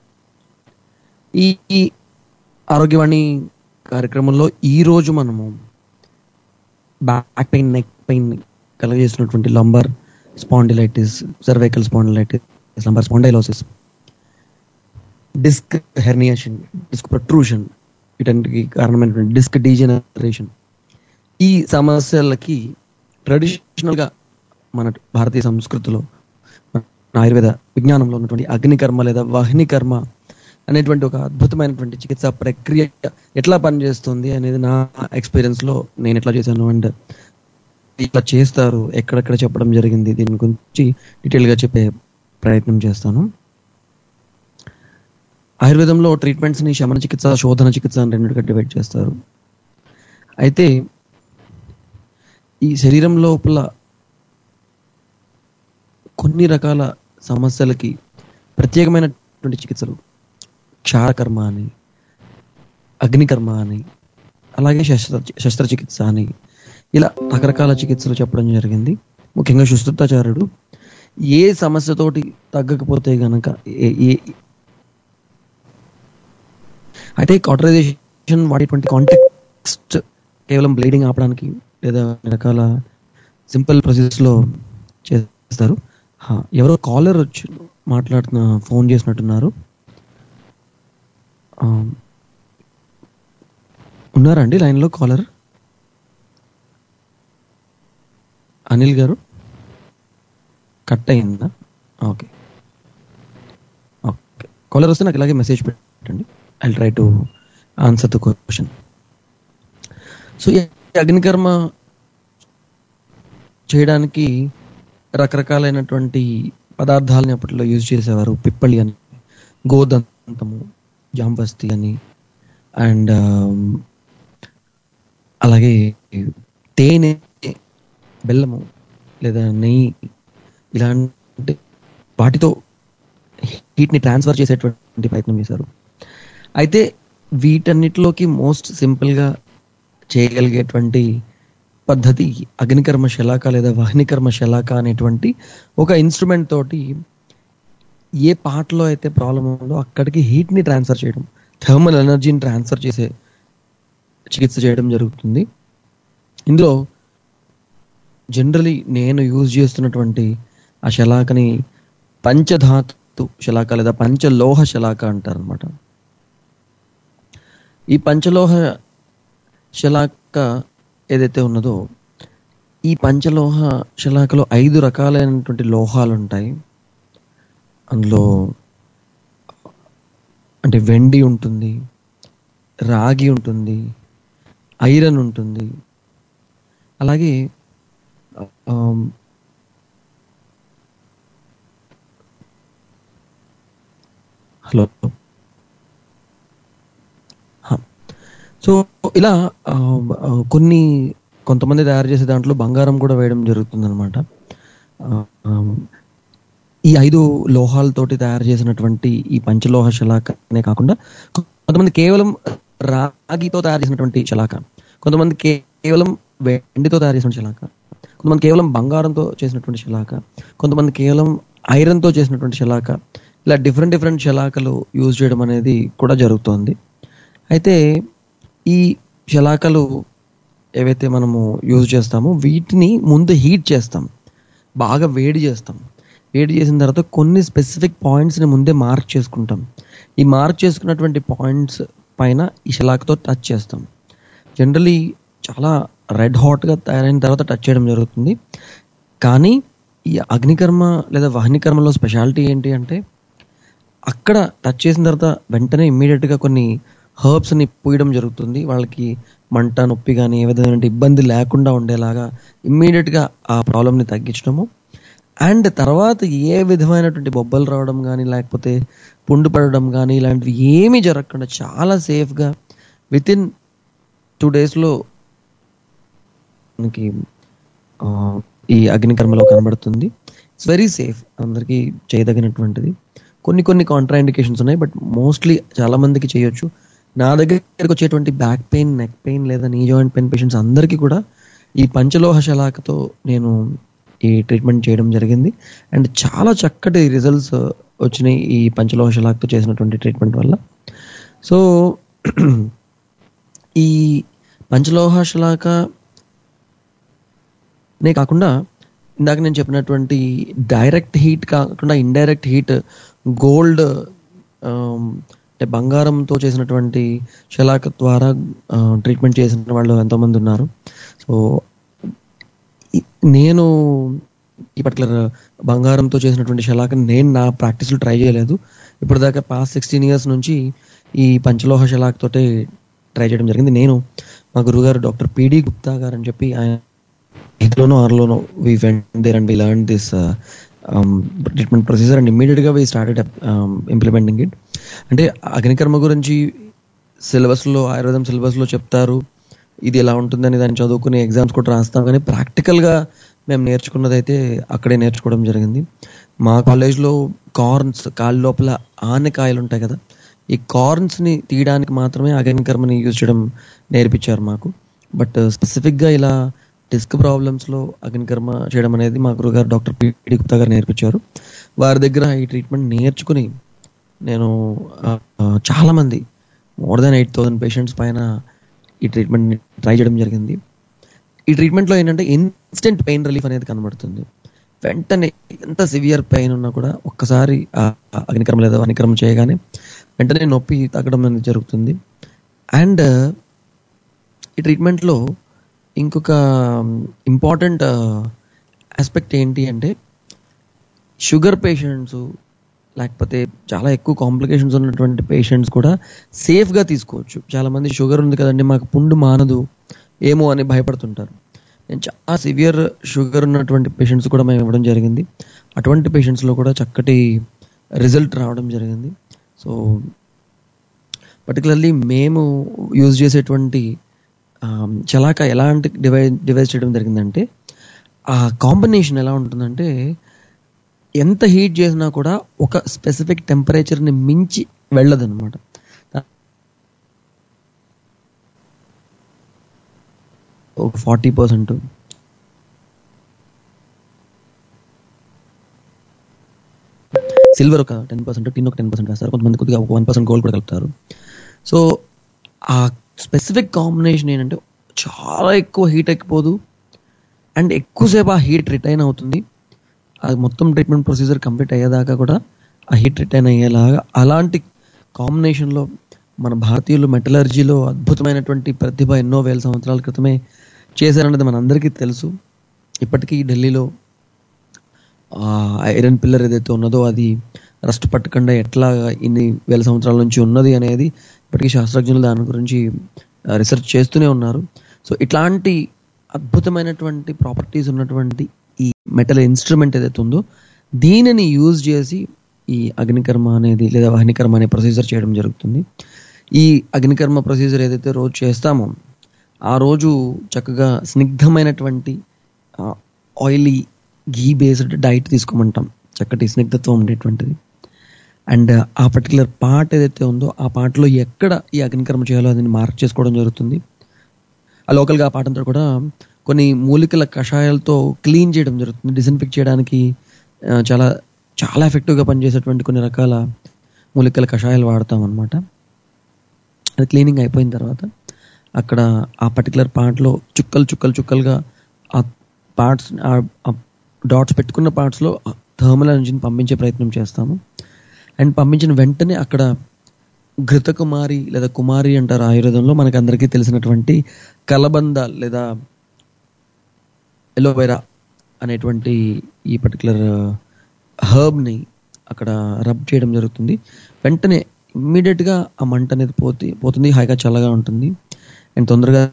S2: ఈ ఈ ఆరోగ్యవాణి కార్యక్రమంలో ఈ రోజు మనము బ్యాక్ పెయిన్ నెక్ పెయిన్ కలగజేసినటువంటి lumbar spondylitis cervical spondylitis lumbar spondylosis disc herniation disc protrusion వీటన్నిటికి కారణమైనటువంటి డిస్క్ డీజనరేషన్ ఈ సమస్యలకి ట్రెడిషనల్ గా మన భారతీయ సంస్కృతిలో మన ఆయుర్వేద విజ్ఞానంలో ఉన్నటువంటి అగ్నికర్మ లేదా వాహిని కర్మ అనేటువంటి ఒక అద్భుతమైనటువంటి చికిత్సా ప్రక్రియ ఎట్లా పనిచేస్తుంది అనేది నా ఎక్స్పీరియన్స్ లో నేను ఎట్లా చేశాను అండ్ ఇట్లా చేస్తారు ఎక్కడెక్కడ చెప్పడం జరిగింది దీని గురించి డీటెయిల్ గా చెప్పే ప్రయత్నం చేస్తాను ఆయుర్వేదంలో ట్రీట్మెంట్స్ ని శమన చికిత్స శోధన చికిత్స అని రెండుగా డివైడ్ చేస్తారు అయితే ఈ శరీరం లోపల కొన్ని రకాల సమస్యలకి ప్రత్యేకమైనటువంటి చికిత్సలు క్షారకర్మ అని అగ్నికర్మ అని అలాగే శస్త్ర శస్త్రచికిత్స అని ఇలా రకరకాల చికిత్సలు చెప్పడం జరిగింది ముఖ్యంగా సుశ్రుతాచార్యుడు ఏ సమస్యతోటి తగ్గకపోతే గనక ఏ- ఏ అయితే కాటరైజేషన్ వాడేటువంటి కాంటెక్స్ట్ కేవలం బ్లీడింగ్ ఆపడానికి లేదా అన్ని రకాల సింపుల్ ప్రాసెస్ లో చేస్తారు హా, ఎవరో కాలర్ వచ్చి మాట్లాడుతున్న ఫోన్ చేసినట్టున్నారు ఆ, ఉన్నారండి లైన్ లో కాలర్ అనిల్ గారు కట్ అయిందా ఓకే ఓకే కాలర్ వస్తే నాకు ఇలాగే మెసేజ్ పెట్టండి I try to answer the question so ఈ అగ్నికర్మ చేయడానికి రకరకాలైనటువంటి పదార్థాలని అప్పట్లో యూజ్ చేసేవారు పిప్పళి అని గోదంతము జాంబస్తి అని అండ్ అలాగే తేనె బెల్లము లేదా నెయ్యి ఇలాంటి వాటితో హీట్ని ట్రాన్స్ఫర్ చేసేటువంటి ప్రయత్నం చేశారు అయితే వీటన్నిటిలోకి మోస్ట్ సింపుల్గా చేయగలిగేటువంటి పద్ధతి అగ్నికర్మ శలాక లేదా వాహినికర్మ శలాక అనేటువంటి ఒక ఇన్స్ట్రుమెంట్ తోటి ఏ పార్ట్లో అయితే ప్రాబ్లం ఉందో అక్కడికి హీట్ని ట్రాన్స్ఫర్ చేయడం థర్మల్ ఎనర్జీని ట్రాన్స్ఫర్ చేసే చికిత్స చేయడం జరుగుతుంది ఇందులో జనరలీ నేను యూజ్ చేస్తున్నటువంటి ఆ శలాకని పంచధాతు శలాక లేదా పంచలోహ శలాక అంటారు అనమాట ఈ పంచలోహ శలాక ఏదైతే ఉన్నదో ఈ పంచలోహ శలాకలో ఐదు రకాలైనటువంటి లోహాలు ఉంటాయి అందులో అంటే వెండి ఉంటుంది రాగి ఉంటుంది ఐరన్ ఉంటుంది అలాగే ఆమ్, హలో హ. సో ఇలా ఆ, ఆ, కొన్ని కొంతమంది తయారు చేసే దాంట్లో బంగారం కూడా వేయడం జరుగుతుంది అనమాట ఈ ఐదు లోహాలతోటి తయారు చేసినటువంటి ఈ పంచలోహ శలాకనే కాకుండా కొంతమంది కేవలం రాగితో తయారు చేసినటువంటి శలాక కొంతమంది కేవలం వెండితో తయారు చేసిన శలాక కొంతమంది కేవలం బంగారంతో చేసినటువంటి శలాక కొంతమంది కేవలం ఐరన్తో చేసినటువంటి శలాక ఇలా డిఫరెంట్ డిఫరెంట్ శలాకలు యూజ్ చేయడం అనేది కూడా జరుగుతోంది అయితే ఈ శలాకలు ఏవైతే మనము యూజ్ చేస్తామో వీటిని ముందు హీట్ చేస్తాం బాగా వేడి చేస్తాం వేడి చేసిన తర్వాత కొన్ని స్పెసిఫిక్ పాయింట్స్ని ముందే మార్క్ చేసుకుంటాం ఈ మార్క్ చేసుకున్నటువంటి పాయింట్స్ పైన ఈ శలాకతో టచ్ చేస్తాం జనరలీ చాలా రెడ్ హాట్గా తయారైన తర్వాత టచ్ చేయడం జరుగుతుంది కానీ ఈ అగ్నికర్మ లేదా వహనికర్మలో స్పెషాలిటీ ఏంటి అంటే అక్కడ టచ్ చేసిన తర్వాత వెంటనే ఇమ్మీడియట్గా కొన్ని హర్బ్స్ని పూయడం జరుగుతుంది వాళ్ళకి మంట నొప్పి కానీ ఏ విధమైన ఇబ్బంది లేకుండా ఉండేలాగా ఇమ్మీడియట్గా ఆ ప్రాబ్లమ్ని తగ్గించడము అండ్ తర్వాత ఏ విధమైనటువంటి బొబ్బలు రావడం కానీ లేకపోతే పుండు పడడం కానీ ఇలాంటివి ఏమీ జరగకుండా చాలా సేఫ్గా విత్ ఇన్ టూ డేస్లో మనకి ఆ, ఈ అగ్నికర్మలో కనబడుతుంది ఇట్స్ వెరీ సేఫ్ అందరికీ చేయదగినటువంటిది కొన్ని కొన్ని కాంట్రా ఇండికేషన్స్ ఉన్నాయి బట్ మోస్ట్లీ చాలా మందికి చేయొచ్చు నా దగ్గరికి వచ్చేటువంటి బ్యాక్ పెయిన్ నెక్ పెయిన్ లేదా నీ జాయింట్ పెయిన్ పేషెంట్స్ అందరికీ కూడా ఈ పంచలోహ శలాకతో నేను ఈ ట్రీట్మెంట్ చేయడం జరిగింది అండ్ చాలా చక్కటి రిజల్ట్స్ వచ్చినాయి ఈ పంచలోహ శలాకతో చేసినటువంటి ట్రీట్మెంట్ వల్ల సో ఈ పంచలోహ శలాక నే కాకుండా ఇందాక నేను చెప్పినటువంటి డైరెక్ట్ హీట్ కాకుండా ఇండైరెక్ట్ హీట్ గోల్డ్ అంటే బంగారంతో చేసినటువంటి శలాక ద్వారా ట్రీట్మెంట్ చేసిన వాళ్ళు ఎంతోమంది ఉన్నారు సో ఈ- నేను ఈ పర్టికులర్ బంగారంతో చేసినటువంటి శలాకని నేను నా ప్రాక్టీస్లో ట్రై చేయలేదు ఇప్పటిదాకా పాస్ట్ సిక్స్టీన్ ఇయర్స్ నుంచి ఈ పంచలోహ శలాక్ తోటే ట్రై చేయడం జరిగింది నేను మా గురుగారు డాక్టర్ పిడి గుప్తా గారు అని చెప్పి ఆయన ఎయిత్లోనో ఆరులోనో we went there and we learn this treatment procedure and ఇమీడియట్గా వీ స్టార్టెడ్ ఇంప్లిమెంటింగ్ ఇట్ అంటే అగ్నికర్మ గురించి సిలబస్లో ఆయుర్వేదం సిలబస్లో చెప్తారు ఇది ఎలా ఉంటుందని దాన్ని చదువుకుని ఎగ్జామ్స్ కూడా రాస్తాం కానీ ప్రాక్టికల్గా మేము నేర్చుకున్నది అయితే అక్కడే నేర్చుకోవడం జరిగింది మా కాలేజ్లో కార్న్స్ కాళ్ళ లోపల ఆనకాయలు ఉంటాయి కదా ఈ కార్న్స్ని తీయడానికి మాత్రమే అగ్నికర్మని యూజ్ చేయడం నేర్పించారు మాకు బట్ స్పెసిఫిక్గా ఇలా డిస్క్ ప్రాబ్లమ్స్లో అగ్నికర్మ చేయడం అనేది మా గురుగారు డాక్టర్ పిడి గుప్తా గారు నేర్పించారు వారి దగ్గర ఈ ట్రీట్మెంట్ నేర్చుకుని నేను ఆ, ఆ, చాలా మంది more than eight thousand patients పైన ఈ ట్రీట్మెంట్ ట్రై చేయడం జరిగింది ఈ ట్రీట్మెంట్లో ఏంటంటే ఇన్స్టెంట్ పెయిన్ రిలీఫ్ అనేది కనబడుతుంది వెంటనే ఎంత సివియర్ పెయిన్ ఉన్నా కూడా ఒక్కసారి ఆ అగ్నికర్మ లేదా అగ్నికర్మ చేయగానే వెంటనే నొప్పి తగ్గడం అనేది జరుగుతుంది అండ్ ఈ ట్రీట్మెంట్లో ఇంకొక ఇంపార్టెంట్ ఆస్పెక్ట్ ఏంటి అంటే షుగర్ పేషెంట్స్ లేకపోతే చాలా ఎక్కువ కాంప్లికేషన్స్ ఉన్నటువంటి పేషెంట్స్ కూడా సేఫ్గా తీసుకోవచ్చు చాలా మంది షుగర్ ఉంది కదండి మాకు పుండు మానదు ఏమో అని భయపడుతుంటారు నేను చాలా సివియర్ షుగర్ ఉన్నటువంటి పేషెంట్స్ కూడా మేము ఇవ్వడం జరిగింది అటువంటి పేషెంట్స్లో కూడా చక్కటి రిజల్ట్ రావడం జరిగింది సో పర్టికులర్లీ మేము యూజ్ చేసేటువంటి ఆమ్, చలాక ఎలాంటి డివైజ్ డివైజ్ చేయడం జరిగిందంటే ఆ కాంబినేషన్ ఎలా ఉంటుందంటే ఎంత హీట్ చేసినా కూడా ఒక స్పెసిఫిక్ టెంపరేచర్ని మించి వెళ్ళదన్నమాట ఒక ఫార్టీ పర్సెంట్ సిల్వర్ ఒక టెన్ పర్సెంట్ టిన్ ఒక టెన్ పర్సెంట్ వేస్తారు కొంతమంది కొద్దిగా ఒక వన్ పర్సెంట్ గోల్డ్ కూడా కలుపుతారు సో ఆ స్పెసిఫిక్ కాంబినేషన్ ఏంటంటే చాలా ఎక్కువ హీట్ ఎక్కిపోదు అండ్ ఎక్కువసేపు ఆ హీట్ రిటైన్ అవుతుంది అది మొత్తం ట్రీట్మెంట్ ప్రొసీజర్ కంప్లీట్ అయ్యేదాకా కూడా ఆ హీట్ రిటైన్ అయ్యేలాగా అలాంటి కాంబినేషన్లో మన భారతీయులు మెటలర్జీలో అద్భుతమైనటువంటి ప్రతిభ ఎన్నో వేల సంవత్సరాల క్రితమే చేశారన్నది మనందరికీ తెలుసు ఇప్పటికీ ఢిల్లీలో ఆ ఐరన్ పిల్లర్ ఏదైతే ఉన్నదో అది రస్ట్ పట్టకుండా ఎట్లా ఇన్ని వేల సంవత్సరాల నుంచి ఉన్నది అనేది ఇప్పటికీ శాస్త్రజ్ఞులు దాని గురించి రీసెర్చ్ చేస్తూనే ఉన్నారు సో ఇట్లాంటి అద్భుతమైనటువంటి ప్రాపర్టీస్ ఉన్నటువంటి ఈ మెటల్ ఇన్స్ట్రుమెంట్ ఏదైతే ఉందో దీనిని యూజ్ చేసి ఈ అగ్నికర్మ అనేది లేదా వహనికర్మ అనే ప్రొసీజర్ చేయడం జరుగుతుంది ఈ అగ్నికర్మ ప్రొసీజర్ ఏదైతే రోజు చేస్తామో ఆ రోజు చక్కగా స్నిగ్ధమైనటువంటి ఆయిలీ ఘీ బేస్డ్ డైట్ తీసుకోమంటాం చక్కటి స్నిగ్ధత్వం ఉండేటువంటిది అండ్ ఆ పర్టికులర్ పార్ట్ ఏదైతే ఉందో ఆ పార్ట్లో ఎక్కడ ఈ అగ్నికర్మ చేయాలో అది మార్క్ చేసుకోవడం జరుగుతుంది ఆ లోకల్గా ఆ పాటంతా కూడా కొన్ని మూలికల కషాయాలతో క్లీన్ చేయడం జరుగుతుంది డిస్ఇన్ఫెక్ట్ చేయడానికి ఆ, చాలా చాలా ఎఫెక్టివ్గా పనిచేసేటువంటి కొన్ని రకాల మూలికల కషాయాలు వాడతాం అనమాట అది క్లీనింగ్ అయిపోయిన తర్వాత అక్కడ ఆ పర్టికులర్ పార్ట్లో చుక్కలు చుక్కలు చుక్కలుగా ఆ పార్ట్స్ ఆ డాట్స్ పెట్టుకున్న పార్ట్స్లో థర్మల్ ఎనర్జీని పంపించే ప్రయత్నం చేస్తాము అండ్ పంపించిన వెంటనే అక్కడ ఘృత కుమారి లేదా కుమారి అంటారు ఆయుర్వేదంలో మనకు అందరికీ తెలిసినటువంటి కలబంద లేదా ఎలోవెరా అనేటువంటి ఈ పర్టికులర్ హర్బ్ని అక్కడ రబ్ చేయడం జరుగుతుంది వెంటనే ఇమ్మీడియట్గా ఆ మంట అనేది పోతే పోతుంది హాయిగా చల్లగా ఉంటుంది అండ్ తొందరగా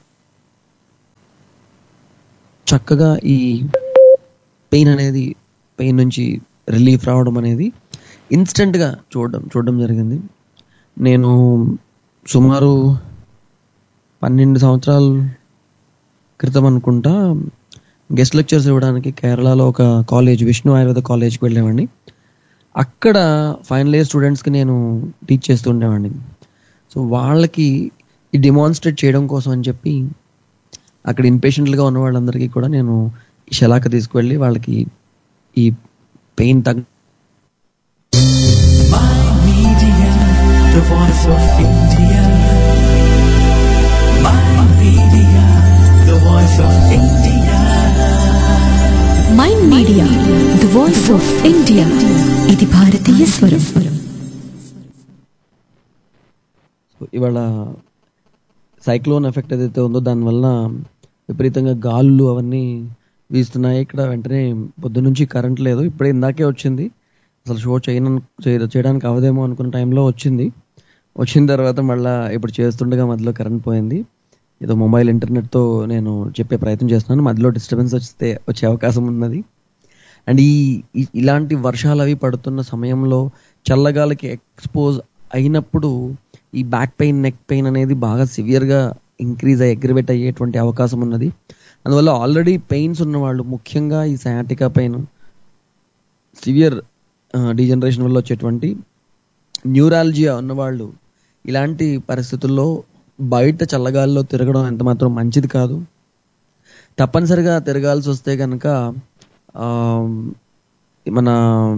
S2: చక్కగా ఈ పెయిన్ అనేది పెయిన్ నుంచి రిలీఫ్ రావడం అనేది ఇన్స్టెంట్గా చూడడం చూడడం జరిగింది నేను సుమారు పన్నెండు సంవత్సరాల క్రితం అనుకుంటా గెస్ట్ లెక్చర్స్ ఇవ్వడానికి కేరళలో ఒక కాలేజ్ విష్ణు ఆయుర్వేద కాలేజ్కి వెళ్ళేవాడిని అక్కడ ఫైనల్ ఇయర్ స్టూడెంట్స్కి నేను టీచ్ చేస్తూ ఉండేవాడిని సో వాళ్ళకి ఈ డిమాన్స్ట్రేట్ చేయడం కోసం అని చెప్పి అక్కడ ఇన్పేషెంట్లుగా ఉన్న వాళ్ళందరికీ కూడా నేను ఈ శలాక తీసుకువెళ్ళి వాళ్ళకి ఈ పెయిన్ తగ్గ
S6: Media, the voice of India. My media, the voice of India.
S1: Mind media the voice of India ఇది భారతీయ స్వరం
S2: సో ఇవాళ సైక్లోన్ ఎఫెక్ట్ ఏదైతే ఉందో దానివల్ల విపరీతంగా గాలులు అవన్నీ వీస్తున్నాయి ఇక్కడ వెంటనే పొద్దు నుంచి కరెంట్ లేదు ఇప్పుడే ఇందాకే వచ్చింది అసలు షో చేయను చేయ- చేయడానికి అవదేమో అనుకున్న టైంలో వచ్చింది వచ్చిన తర్వాత మళ్ళా ఇప్పుడు చేస్తుండగా మధ్యలో కరెంట్ పోయింది ఏదో మొబైల్ ఇంటర్నెట్తో నేను చెప్పే ప్రయత్నం చేస్తున్నాను మధ్యలో డిస్టర్బెన్స్ వస్తే వచ్చే అవకాశం ఉన్నది అండ్ ఈ ఈ- ఇలాంటి వర్షాలు అవి పడుతున్న సమయంలో చల్లగాలికి ఎక్స్పోజ్ అయినప్పుడు ఈ బ్యాక్ పెయిన్ నెక్ పెయిన్ అనేది బాగా సివియర్గా ఇంక్రీజ్ అయ్యి అగ్రివేట్ అయ్యేటువంటి అవకాశం ఉన్నది అందువల్ల ఆల్రెడీ పెయిన్స్ ఉన్న వాళ్ళు ముఖ్యంగా ఈ సయాటికా పెయిన్ సివియర్ డీజనరేషన్ వల్ల వచ్చేటువంటి న్యూరాలజియా ఉన్నవాళ్ళు ఇలాంటి పరిస్థితుల్లో బయట చల్లగాల్లో తిరగడం ఎంత మాత్రం మంచిది కాదు తప్పనిసరిగా తిరగాల్సి వస్తే కనుక మన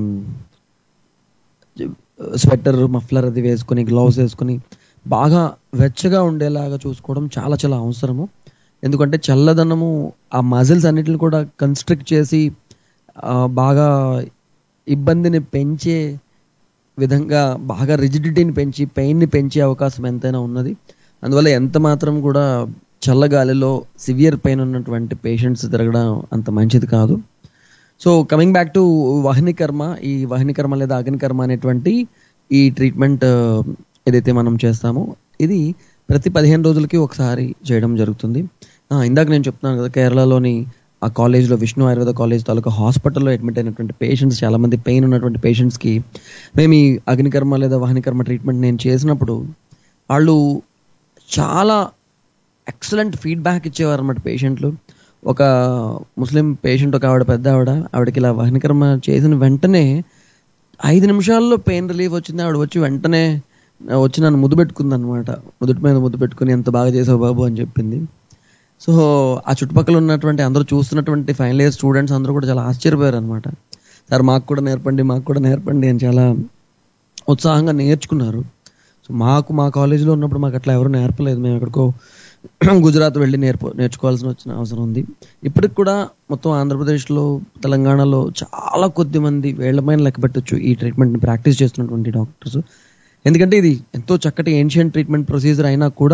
S2: స్వెటర్ మఫ్లర్ అది వేసుకొని గ్లౌస్ వేసుకొని బాగా వెచ్చగా ఉండేలాగా చూసుకోవడం చాలా చాలా అవసరము ఎందుకంటే చల్లదనము ఆ మజిల్స్ అన్నిటిని కూడా కన్స్ట్రిక్ట్ చేసి ఆ, బాగా ఇబ్బందిని పెంచే విధంగా బాగా రిజిడిటీని పెంచి పెయిన్ని పెంచే అవకాశం ఎంతైనా ఉన్నది అందువల్ల ఎంత మాత్రం కూడా చల్లగాలిలో సివియర్ పెయిన్ ఉన్నటువంటి పేషెంట్స్ తిరగడం అంత మంచిది కాదు సో కమింగ్ బ్యాక్ టు వాహిని కర్మ ఈ వాహిని కర్మ లేదా అగ్ని కర్మ అనేటువంటి ఈ ట్రీట్మెంట్ ఏదైతే మనం చేస్తామో ఇది ప్రతి పదిహేను రోజులకి ఒకసారి చేయడం జరుగుతుంది ఆ, ఇందాక నేను చెప్తున్నాను కదా కేరళలోని ఆ కాలేజ్లో విష్ణు ఆయుర్వేద కాలేజ్ తాలూకా హాస్పిటల్లో అడ్మిట్ అయినటువంటి పేషెంట్స్ చాలా మంది పెయిన్ ఉన్నటువంటి పేషెంట్స్కి మేము ఈ అగ్నికర్మ లేదా వాహినికర్మ ట్రీట్మెంట్ నేను చేసినప్పుడు వాళ్ళు చాలా ఎక్సలెంట్ ఫీడ్బ్యాక్ ఇచ్చేవారు అన్నమాట పేషెంట్లు ఒక ముస్లిం పేషెంట్ ఒక ఆవిడ పెద్ద ఆవిడ ఆవిడకి ఇలా వాహినికర్మ చేసిన వెంటనే ఐదు నిమిషాల్లో పెయిన్ రిలీఫ్ వచ్చింది ఆవిడ వచ్చి వెంటనే ఆ, వచ్చి నన్ను ముద్దు పెట్టుకుంది అనమాట ముదుటి మీద ముద్దు పెట్టుకుని ఎంత బాగా చేసావు బాబు అని చెప్పింది సో ఆ చుట్టుపక్కల ఉన్నటువంటి అందరూ చూస్తున్నటువంటి ఫైనల్ ఇయర్ స్టూడెంట్స్ అందరూ కూడా చాలా ఆశ్చర్యపోయారు అనమాట సార్ మాకు కూడా నేర్పండి మాకు కూడా నేర్పండి అని చాలా ఉత్సాహంగా నేర్చుకున్నారు సో మాకు మా కాలేజీలో ఉన్నప్పుడు మాకు అట్లా ఎవరు నేర్పలేదు మేము ఎక్కడికో గుజరాత్ వెళ్ళి నేర్పు నేర్చుకోవాల్సిన వచ్చిన అవసరం ఉంది ఇప్పటికి కూడా మొత్తం ఆంధ్రప్రదేశ్లో తెలంగాణలో చాలా కొద్ది మంది వేళ్లమైన లెక్క పెట్టచ్చు ఈ ట్రీట్మెంట్ని ప్రాక్టీస్ చేస్తున్నటువంటి డాక్టర్స్ ఎందుకంటే ఇది ఎంతో చక్కటి ఏన్షియంట్ ట్రీట్మెంట్ ప్రొసీజర్ అయినా కూడా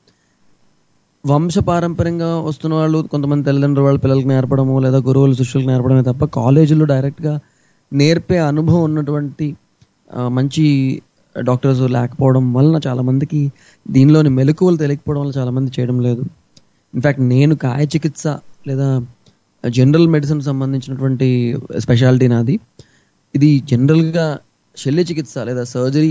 S2: వంశ పారంపర్యంగా వస్తున్న వాళ్ళు కొంతమంది తల్లిదండ్రులు వాళ్ళ పిల్లలకి నేర్పడము లేదా గురువులు శిష్యులకు నేర్పడమే తప్ప కాలేజీలో డైరెక్ట్గా నేర్పే అనుభవం ఉన్నటువంటి ఆ, మంచి డాక్టర్స్ లేకపోవడం వలన చాలా మందికి దీనిలోని మెలకువలు తెలియకపోవడం వల్ల చాలా మంది చేయడం లేదు ఇన్ఫ్యాక్ట్ నేను కాయ చికిత్స లేదా జనరల్ మెడిసిన్ సంబంధించినటువంటి స్పెషాలిటీ నాది ఇది జనరల్గా శల్య చికిత్స లేదా సర్జరీ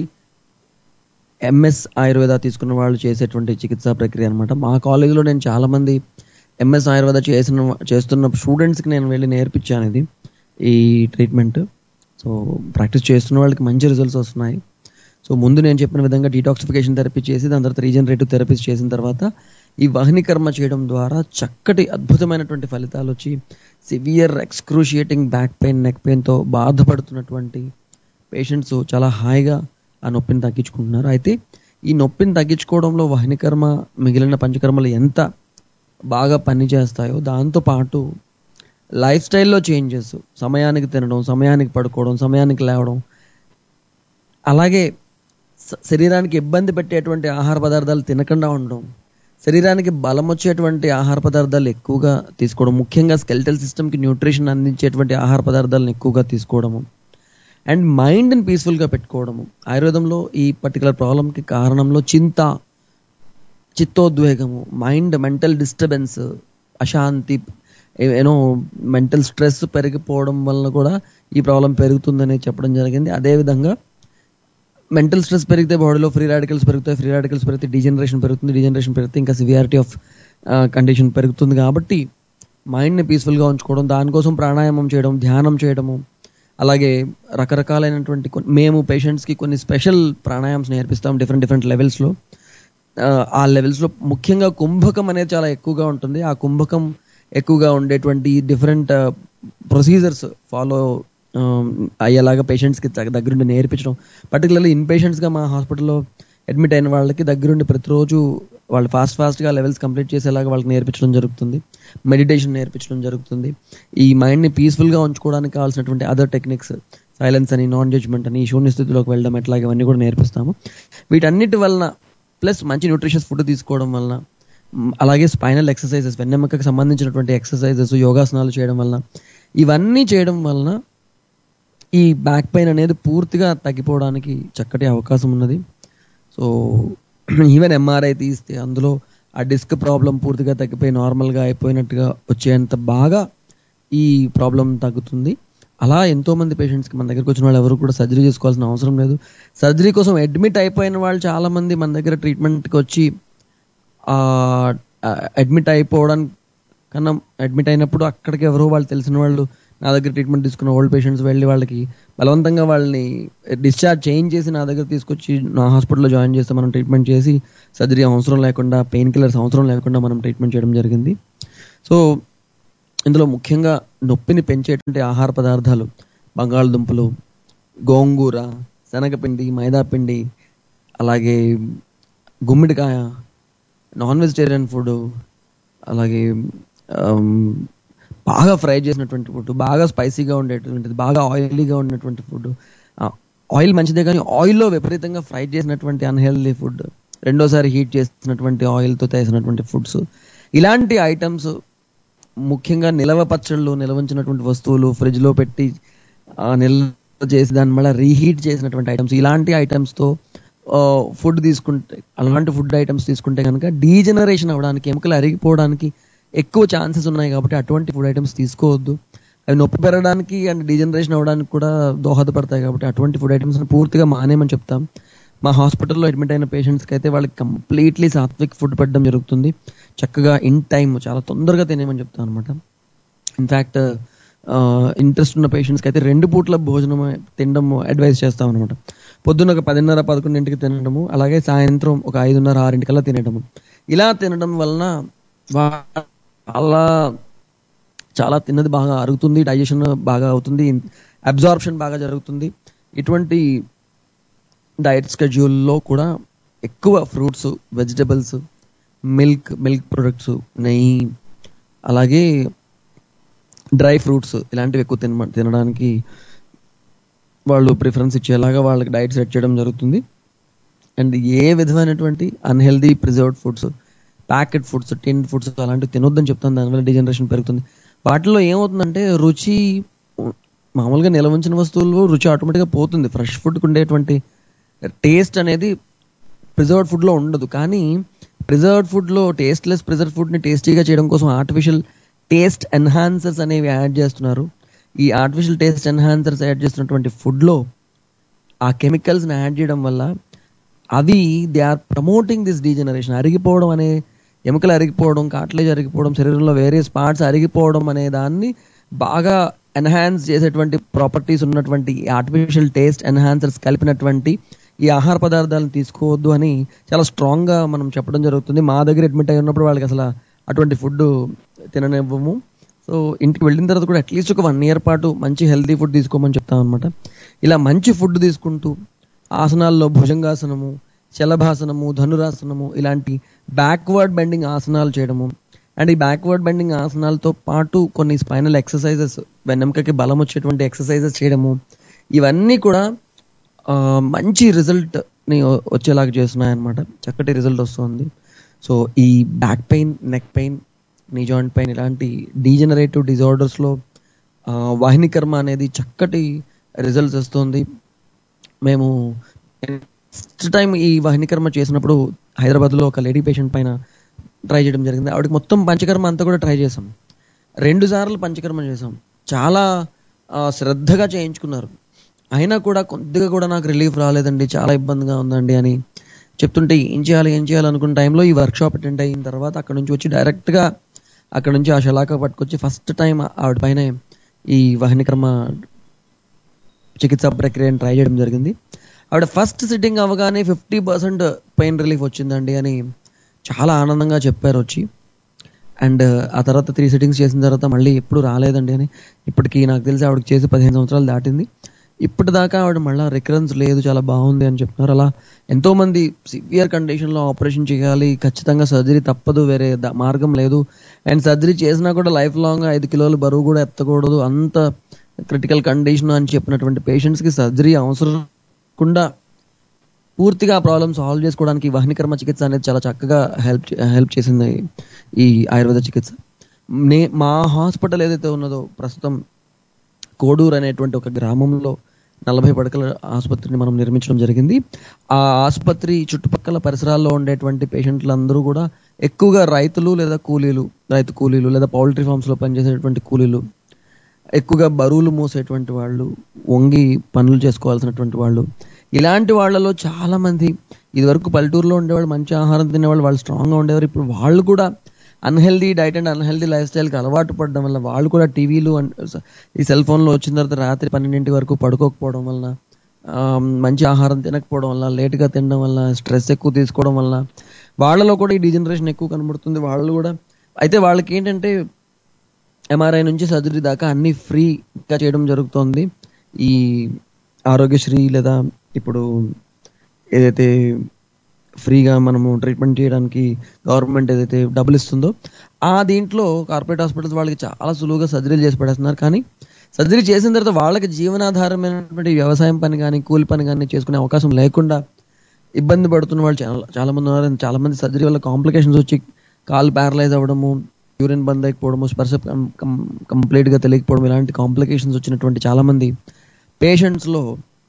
S2: ఎంఎస్ ఆయుర్వేద తీసుకున్న వాళ్ళు చేసేటువంటి చికిత్సా ప్రక్రియ అనమాట మా కాలేజీలో నేను చాలా మంది ఎంఎస్ ఆయుర్వేద చేసిన చేస్తున్న స్టూడెంట్స్కి నేను వెళ్ళి నేర్పించాను ఇది ఈ ట్రీట్మెంట్ సో ప్రాక్టీస్ చేస్తున్న వాళ్ళకి మంచి రిజల్ట్స్ వస్తున్నాయి సో ముందు నేను చెప్పిన విధంగా డీటాక్సిఫికేషన్ థెరపీ చేసి దాని తర్వాత రీజనరేటివ్ థెరపీస్ చేసిన తర్వాత ఈ వాహిని కర్మ చేయడం ద్వారా చక్కటి అద్భుతమైనటువంటి ఫలితాలు వచ్చి severe excruciating back pain neck పెయిన్తో బాధపడుతున్నటువంటి పేషెంట్స్ చాలా హాయిగా ఆ నొప్పిని తగ్గించుకుంటున్నారు అయితే ఈ నొప్పిని తగ్గించుకోవడంలో వాహిని కర్మ మిగిలిన పంచకర్మలు ఎంత బాగా పనిచేస్తాయో దాంతో పాటు లైఫ్ స్టైల్లో చేంజెస్ సమయానికి తినడం సమయానికి పడుకోవడం సమయానికి లేవడం అలాగే స- శరీరానికి ఇబ్బంది పెట్టేటువంటి ఆహార పదార్థాలు తినకుండా ఉండడం శరీరానికి బలం వచ్చేటువంటి ఆహార పదార్థాలు ఎక్కువగా తీసుకోవడం ముఖ్యంగా స్కెల్టల్ సిస్టమ్కి న్యూట్రిషన్ అందించేటువంటి ఆహార పదార్థాలను ఎక్కువగా తీసుకోవడము అండ్ మైండ్ని పీస్ఫుల్గా పెట్టుకోవడము ఆయుర్వేదంలో ఈ పర్టికులర్ ప్రాబ్లంకి కారణంలో చింత చిత్తోద్వేగము మైండ్ మెంటల్ డిస్టర్బెన్స్ అశాంతి ఏనో మెంటల్ స్ట్రెస్ పెరిగిపోవడం వలన కూడా ఈ ప్రాబ్లం పెరుగుతుందని చెప్పడం జరిగింది అదేవిధంగా మెంటల్ స్ట్రెస్ పెరిగితే బాడీలో ఫ్రీ రాడికల్స్ పెరుగుతాయి ఫ్రీ రాడికల్స్ పెరిగితే డిజనరేషన్ పెరుగుతుంది డిజనరేషన్ పెరిగితే ఇంకా సివియారిటీ ఆఫ్ కండిషన్ పెరుగుతుంది కాబట్టి మైండ్ని పీస్ఫుల్గా ఉంచుకోవడం దానికోసం ప్రాణాయామం చేయడం ధ్యానం చేయడము అలాగే రకరకాలైనటువంటి కొన్ని- మేము పేషెంట్స్కి కొన్ని స్పెషల్ ప్రాణాయామ్స్ నేర్పిస్తాం డిఫరెంట్ డిఫరెంట్ లెవెల్స్లో ఆ లెవెల్స్లో ముఖ్యంగా కుంభకం అనేది చాలా ఎక్కువగా ఉంటుంది ఆ కుంభకం ఎక్కువగా ఉండేటువంటి డిఫరెంట్ ప్రొసీజర్స్ ఫాలో అయ్యేలాగా పేషెంట్స్కి దగ్గరుండి నేర్పించడం పర్టికులర్లీ ఇన్ పేషెంట్స్గా మా హాస్పిటల్లో అడ్మిట్ అయిన వాళ్ళకి దగ్గరుండి ప్రతిరోజు వాళ్ళు ఫాస్ట్ ఫాస్ట్గా లెవెల్స్ కంప్లీట్ చేసేలాగా వాళ్ళకి నేర్పించడం జరుగుతుంది మెడిటేషన్ నేర్పించడం జరుగుతుంది ఈ మైండ్ని పీస్ఫుల్గా ఉంచుకోవడానికి కావాల్సినటువంటి అదర్ టెక్నిక్స్ సైలెన్స్ అని నాన్ జడ్జ్మెంట్ అని శూన్య స్థితిలోకి వెళ్ళడం ఎట్లాగే ఇవన్నీ కూడా నేర్పిస్తాము వీటన్నిటి వలన ప్లస్ మంచి న్యూట్రిషియస్ ఫుడ్ తీసుకోవడం వలన మ్, అలాగే స్పైనల్ ఎక్సర్సైజెస్ వెన్నెముకకి సంబంధించినటువంటి ఎక్సర్సైజెస్ యోగాసనాలు చేయడం వలన ఇవన్నీ చేయడం వలన ఈ బ్యాక్ పెయిన్ అనేది పూర్తిగా తగ్గిపోవడానికి చక్కటి అవకాశం ఉన్నది సో ఈవెన్ ఎంఆర్ఐ తీస్తే అందులో ఆ డిస్క్ ప్రాబ్లం పూర్తిగా తగ్గిపోయి నార్మల్గా అయిపోయినట్టుగా వచ్చేంత బాగా ఈ ప్రాబ్లం తగ్గుతుంది అలా ఎంతో మంది పేషెంట్స్కి మన దగ్గరకు వచ్చిన వాళ్ళు ఎవరు కూడా సర్జరీ చేసుకోవాల్సిన అవసరం లేదు సర్జరీ కోసం అడ్మిట్ అయిపోయిన వాళ్ళు చాలా మంది మన దగ్గర ట్రీట్మెంట్కి వచ్చి అడ్మిట్ అయిపోవడానికి కన్నా అడ్మిట్ అయినప్పుడు అక్కడికి ఎవరో వాళ్ళు తెలిసిన వాళ్ళు నా దగ్గర ట్రీట్మెంట్ తీసుకున్న ఓల్డ్ పేషెంట్స్ వెళ్ళి వాళ్ళకి బలవంతంగా వాళ్ళని డిశ్చార్జ్ చేంజ్ చేసి నా దగ్గర తీసుకొచ్చి నా హాస్పిటల్లో జాయిన్ చేస్తే మనం ట్రీట్మెంట్ చేసి సర్జరీ అవసరం లేకుండా పెయిన్ కిల్లర్స్ అవసరం లేకుండా మనం ట్రీట్మెంట్ చేయడం జరిగింది సో ఇందులో ముఖ్యంగా నొప్పిని పెంచేటువంటి ఆహార పదార్థాలు బంగాళదుంపలు గోంగూర శనగపిండి మైదాపిండి అలాగే గుమ్మిడికాయ నాన్ వెజిటేరియన్ ఫుడ్ అలాగే ఆమ్, బాగా ఫ్రై చేసినటువంటి ఫుడ్ బాగా స్పైసీగా ఉండేటువంటిది బాగా ఆయిలీగా ఉన్నటువంటి ఫుడ్ ఆయిల్ మంచిదే కానీ ఆయిల్లో విపరీతంగా ఫ్రై చేసినటువంటి అన్హెల్దీ ఫుడ్ రెండోసారి హీట్ చేసినటువంటి ఆయిల్తో చేసినటువంటి ఫుడ్స్ ఇలాంటి ఐటమ్స్ ముఖ్యంగా నిలవ పచ్చళ్ళు నిలవంచినటువంటి వస్తువులు ఫ్రిడ్జ్ లో పెట్టి ఆ, నిల్వ చేసి దాన్ని మళ్ళీ రీహీట్ చేసినటువంటి ఐటమ్స్ ఇలాంటి ఐటమ్స్ తో ఫుడ్ తీసుకుంటే అలాంటి ఫుడ్ ఐటమ్స్ తీసుకుంటే కనుక డీజనరేషన్ అవ్వడానికి ఎముకలు అరిగిపోవడానికి ఎక్కువ ఛాన్సెస్ ఉన్నాయి కాబట్టి అటువంటి ఫుడ్ ఐటమ్స్ తీసుకోవద్దు అవి నొప్పి పెరగడానికి అండ్ డీజనరేషన్ అవ్వడానికి కూడా దోహదపడతాయి కాబట్టి అటువంటి ఫుడ్ ఐటమ్స్ పూర్తిగా మానేమని చెప్తాం మా హాస్పిటల్లో అడ్మిట్ అయిన పేషెంట్స్కి అయితే వాళ్ళకి కంప్లీట్లీ సాత్విక్ ఫుడ్ పెట్టడం జరుగుతుంది చక్కగా ఇన్ టైం చాలా తొందరగా తినేమని చెప్తాను అనమాట ఇన్ఫ్యాక్ట్ ఇంట్రెస్ట్ ఉన్న పేషెంట్స్కి అయితే రెండు పూట్ల భోజనం తినడం అడ్వైస్ చేస్తాం అనమాట పొద్దున్న ఒక పదిన్నర పదకొండింటికి తినడము అలాగే సాయంత్రం ఒక ఐదున్నర ఆరింటికల్లా తినడము ఇలా తినడం వలన వా- చాలా చాలా తిన్నది బాగా అరుగుతుంది డైజెషన్ బాగా అవుతుంది అబ్జార్ప్షన్ బాగా జరుగుతుంది ఇటువంటి డైట్ స్కెడ్యూల్లో కూడా ఎక్కువ fruits vegetables milk milk products నెయ్యి అలాగే డ్రై ఫ్రూట్స్ ఇలాంటివి ఎక్కువ తిన తినడానికి వాళ్ళు ప్రిఫరెన్స్ ఇచ్చేలాగా వాళ్ళకి డైట్ సెట్ చేయడం జరుగుతుంది అండ్ ఏ విధమైనటువంటి unhealthy preserved foods packet foods tin foods అలాంటివి తినొద్దని చెప్తాను దానివల్ల డిజనరేషన్ పెరుగుతుంది వాటిలో ఏమవుతుందంటే రుచి మామూలుగా నిల్వ ఉంచిన వస్తువులు రుచి ఆటోమేటిక్గా పోతుంది ఫ్రెష్ ఫుడ్కి ఉండేటువంటి టేస్ట్ అనేది ప్రిజర్వ్డ్ ఫుడ్లో ఉండదు కానీ ప్రిజర్వ్డ్ ఫుడ్లో టేస్ట్లెస్ ప్రిజర్వ్ ఫుడ్ని టేస్టీగా చేయడం కోసం ఆర్టిఫిషియల్ టేస్ట్ ఎన్హాన్సర్స్ అనేవి యాడ్ చేస్తున్నారు ఈ ఆర్టిఫిషియల్ టేస్ట్ ఎన్హాన్సర్స్ యాడ్ చేస్తున్నటువంటి ఫుడ్లో ఆ కెమికల్స్ని యాడ్ చేయడం వల్ల అవి they are promoting this degeneration అరిగిపోవడం అనే ఎముకలు అరిగిపోవడం కాట్లేజ్ అరిగిపోవడం శరీరంలో వేరియస్ పార్ట్స్ అరిగిపోవడం అనే దాన్ని బాగా ఎన్హాన్స్ చేసేటువంటి ప్రాపర్టీస్ ఉన్నటువంటి ఆర్టిఫిషియల్ టేస్ట్ ఎన్హాన్సర్స్ కలిపినటువంటి ఈ ఆహార పదార్థాలను తీసుకోవద్దు అని చాలా స్ట్రాంగ్ గా మనం చెప్పడం జరుగుతుంది మా దగ్గర అడ్మిట్ అయి ఉన్నప్పుడు వాళ్ళకి అసలు అటువంటి ఫుడ్ తిననివ్వము సో ఇంటికి వెళ్ళిన తర్వాత కూడా అట్లీస్ట్ ఒక వన్ ఇయర్ పాటు మంచి హెల్తీ ఫుడ్ తీసుకోమని చెప్తాం అనమాట ఇలా మంచి ఫుడ్ తీసుకుంటూ ఆసనాల్లో భుజంగాసనము శలభాసనము ధనురాసనము ఇలాంటి బ్యాక్వర్డ్ బెండింగ్ ఆసనాలు చేయడము అండ్ ఈ బ్యాక్వర్డ్ బెండింగ్ ఆసనాలతో పాటు కొన్ని స్పైనల్ ఎక్సర్సైజెస్ వెన్నెముకకి బలం వచ్చేటువంటి ఎక్సర్సైజెస్ చేయడము ఇవన్నీ కూడా ఆ, మంచి రిజల్ట్ ని వచ్చేలాగా చేస్తున్నాయి అనమాట చక్కటి రిజల్ట్ వస్తుంది సో ఈ back pain neck pain knee joint pain ఇలాంటి డీజనరేటివ్ డిజార్డర్స్ లో ఆ, వాహిని కర్మ అనేది చక్కటి రిజల్ట్స్ వస్తుంది మేము ఫస్ట్ టైం ఈ వాహిని కర్మ చేసినప్పుడు హైదరాబాద్ లో ఒక లేడీ పేషెంట్ పైన ట్రై చేయడం జరిగింది ఆవిడకి మొత్తం పంచకర్మ అంతా కూడా ట్రై చేసాం రెండు సార్లు పంచకర్మ చేసాం చాలా ఆ, శ్రద్ధగా చేయించుకున్నారు అయినా కూడా కొద్దిగా కూడా నాకు రిలీఫ్ రాలేదండి చాలా ఇబ్బందిగా ఉందండి అని చెప్తుంటే ఏం చేయాలి ఏం చేయాలి అనుకున్న టైంలో ఈ వర్క్షాప్ అటెండ్ అయిన తర్వాత అక్కడ నుంచి వచ్చి డైరెక్ట్ గా అక్కడ నుంచి ఆ శలాక పట్టుకొచ్చి ఫస్ట్ టైం ఆవిడ పైన ఈ వాహిని కర్మ చికిత్సా ప్రక్రియను ట్రై చేయడం జరిగింది ఆవిడ ఫస్ట్ సిట్టింగ్ అవ్వగానే ఫిఫ్టీ పర్సెంట్ పెయిన్ రిలీఫ్ వచ్చిందండి అని చాలా ఆనందంగా చెప్పారు వచ్చి అండ్ ఆ తర్వాత త్రీ సిట్టింగ్స్ చేసిన తర్వాత మళ్ళీ ఎప్పుడు రాలేదండి అని ఇప్పటికి నాకు తెలిసి ఆవిడకి చేసి పదిహేను సంవత్సరాలు దాటింది ఇప్పటిదాకా ఆవిడ మళ్ళీ రికరెన్స్ లేదు చాలా బాగుంది అని చెప్తున్నారు అలా ఎంతో మంది సివియర్ కండిషన్ లో ఆపరేషన్ చేయాలి ఖచ్చితంగా సర్జరీ తప్పదు వేరే ద- మార్గం లేదు అండ్ సర్జరీ చేసినా కూడా లైఫ్ లాంగ్ ఐదు కిలోలు బరువు కూడా ఎత్తకూడదు అంత క్రిటికల్ కండిషన్ అని చెప్పినటువంటి పేషెంట్స్ కి సర్జరీ అవసరం లేకుండా పూర్తిగా ప్రాబ్లమ్ సాల్వ్ చేసుకోవడానికి ఈ వాహినికర్మ చికిత్స అనేది చాలా చక్కగా హెల్ప్ హెల్ప్ చేసింది ఈ ఆయుర్వేద చికిత్స నే మా హాస్పిటల్ ఏదైతే ఉన్నదో ప్రస్తుతం కోడూరు అనేటువంటి ఒక గ్రామంలో నలభై పడకల ఆసుపత్రిని మనం నిర్మించడం జరిగింది ఆ ఆసుపత్రి చుట్టుపక్కల పరిసరాల్లో ఉండేటువంటి పేషెంట్లందరూ కూడా ఎక్కువగా రైతులు లేదా కూలీలు రైతు కూలీలు లేదా పౌల్ట్రీ ఫార్మ్స్ లో పనిచేసేటువంటి కూలీలు ఎక్కువగా బరువులు మోసేటువంటి వాళ్ళు వంగి పనులు చేసుకోవాల్సినటువంటి వాళ్ళు ఇలాంటి వాళ్ళలో చాలా మంది ఇదివరకు పల్లెటూరులో ఉండేవాళ్ళు మంచి ఆహారం తినేవాళ్ళు వాళ్ళు స్ట్రాంగ్ గా ఉండేవారు ఇప్పుడు వాళ్ళు కూడా అన్హెల్దీ డైట్ అండ్ అన్హెల్దీ లైఫ్ స్టైల్కి అలవాటు పడడం వల్ల వాళ్ళు కూడా టీవీలు ఈ సెల్ ఫోన్లో వచ్చిన తర్వాత రాత్రి పన్నెండింటి వరకు పడుకోకపోవడం వల్ల ఆ, మంచి ఆహారం తినకపోవడం వల్ల లేట్గా తినడం వల్ల స్ట్రెస్ ఎక్కువ తీసుకోవడం వల్ల వాళ్ళలో కూడా ఈ డిజనరేషన్ ఎక్కువ కనబడుతుంది వాళ్ళు కూడా అయితే వాళ్ళకి ఏంటంటే ఎంఆర్ఐ నుంచి సర్జరీ దాకా అన్ని ఫ్రీగా చేయడం జరుగుతోంది ఈ ఆరోగ్యశ్రీ లేదా ఇప్పుడు ఏదైతే ఫ్రీగా మనము ట్రీట్మెంట్ చేయడానికి గవర్నమెంట్ ఏదైతే డబ్బులు ఇస్తుందో ఆ దీంట్లో కార్పొరేట్ హాస్పిటల్స్ వాళ్ళకి చాలా సులువుగా సర్జరీలు చేసి పడేస్తున్నారు కానీ సర్జరీ చేసిన తర్వాత వాళ్ళకి జీవనాధారమైనటువంటి వ్యవసాయం పని కానీ కూలి పని కానీ చేసుకునే అవకాశం లేకుండా ఇబ్బంది పడుతున్న వాళ్ళు చాలా చాలా మంది ఉన్నారు And చాలా మంది సర్జరీ వల్ల కాంప్లికేషన్స్ వచ్చి కాలు ప్యారలైజ్ అవ్వడము యూరిన్ బంద్ అయిపోవడము స్పర్శ కంప్లీట్ గా తెలియకపోవడం ఇలాంటి కాంప్లికేషన్స్ వచ్చినటువంటి చాలా మంది పేషెంట్స్ లో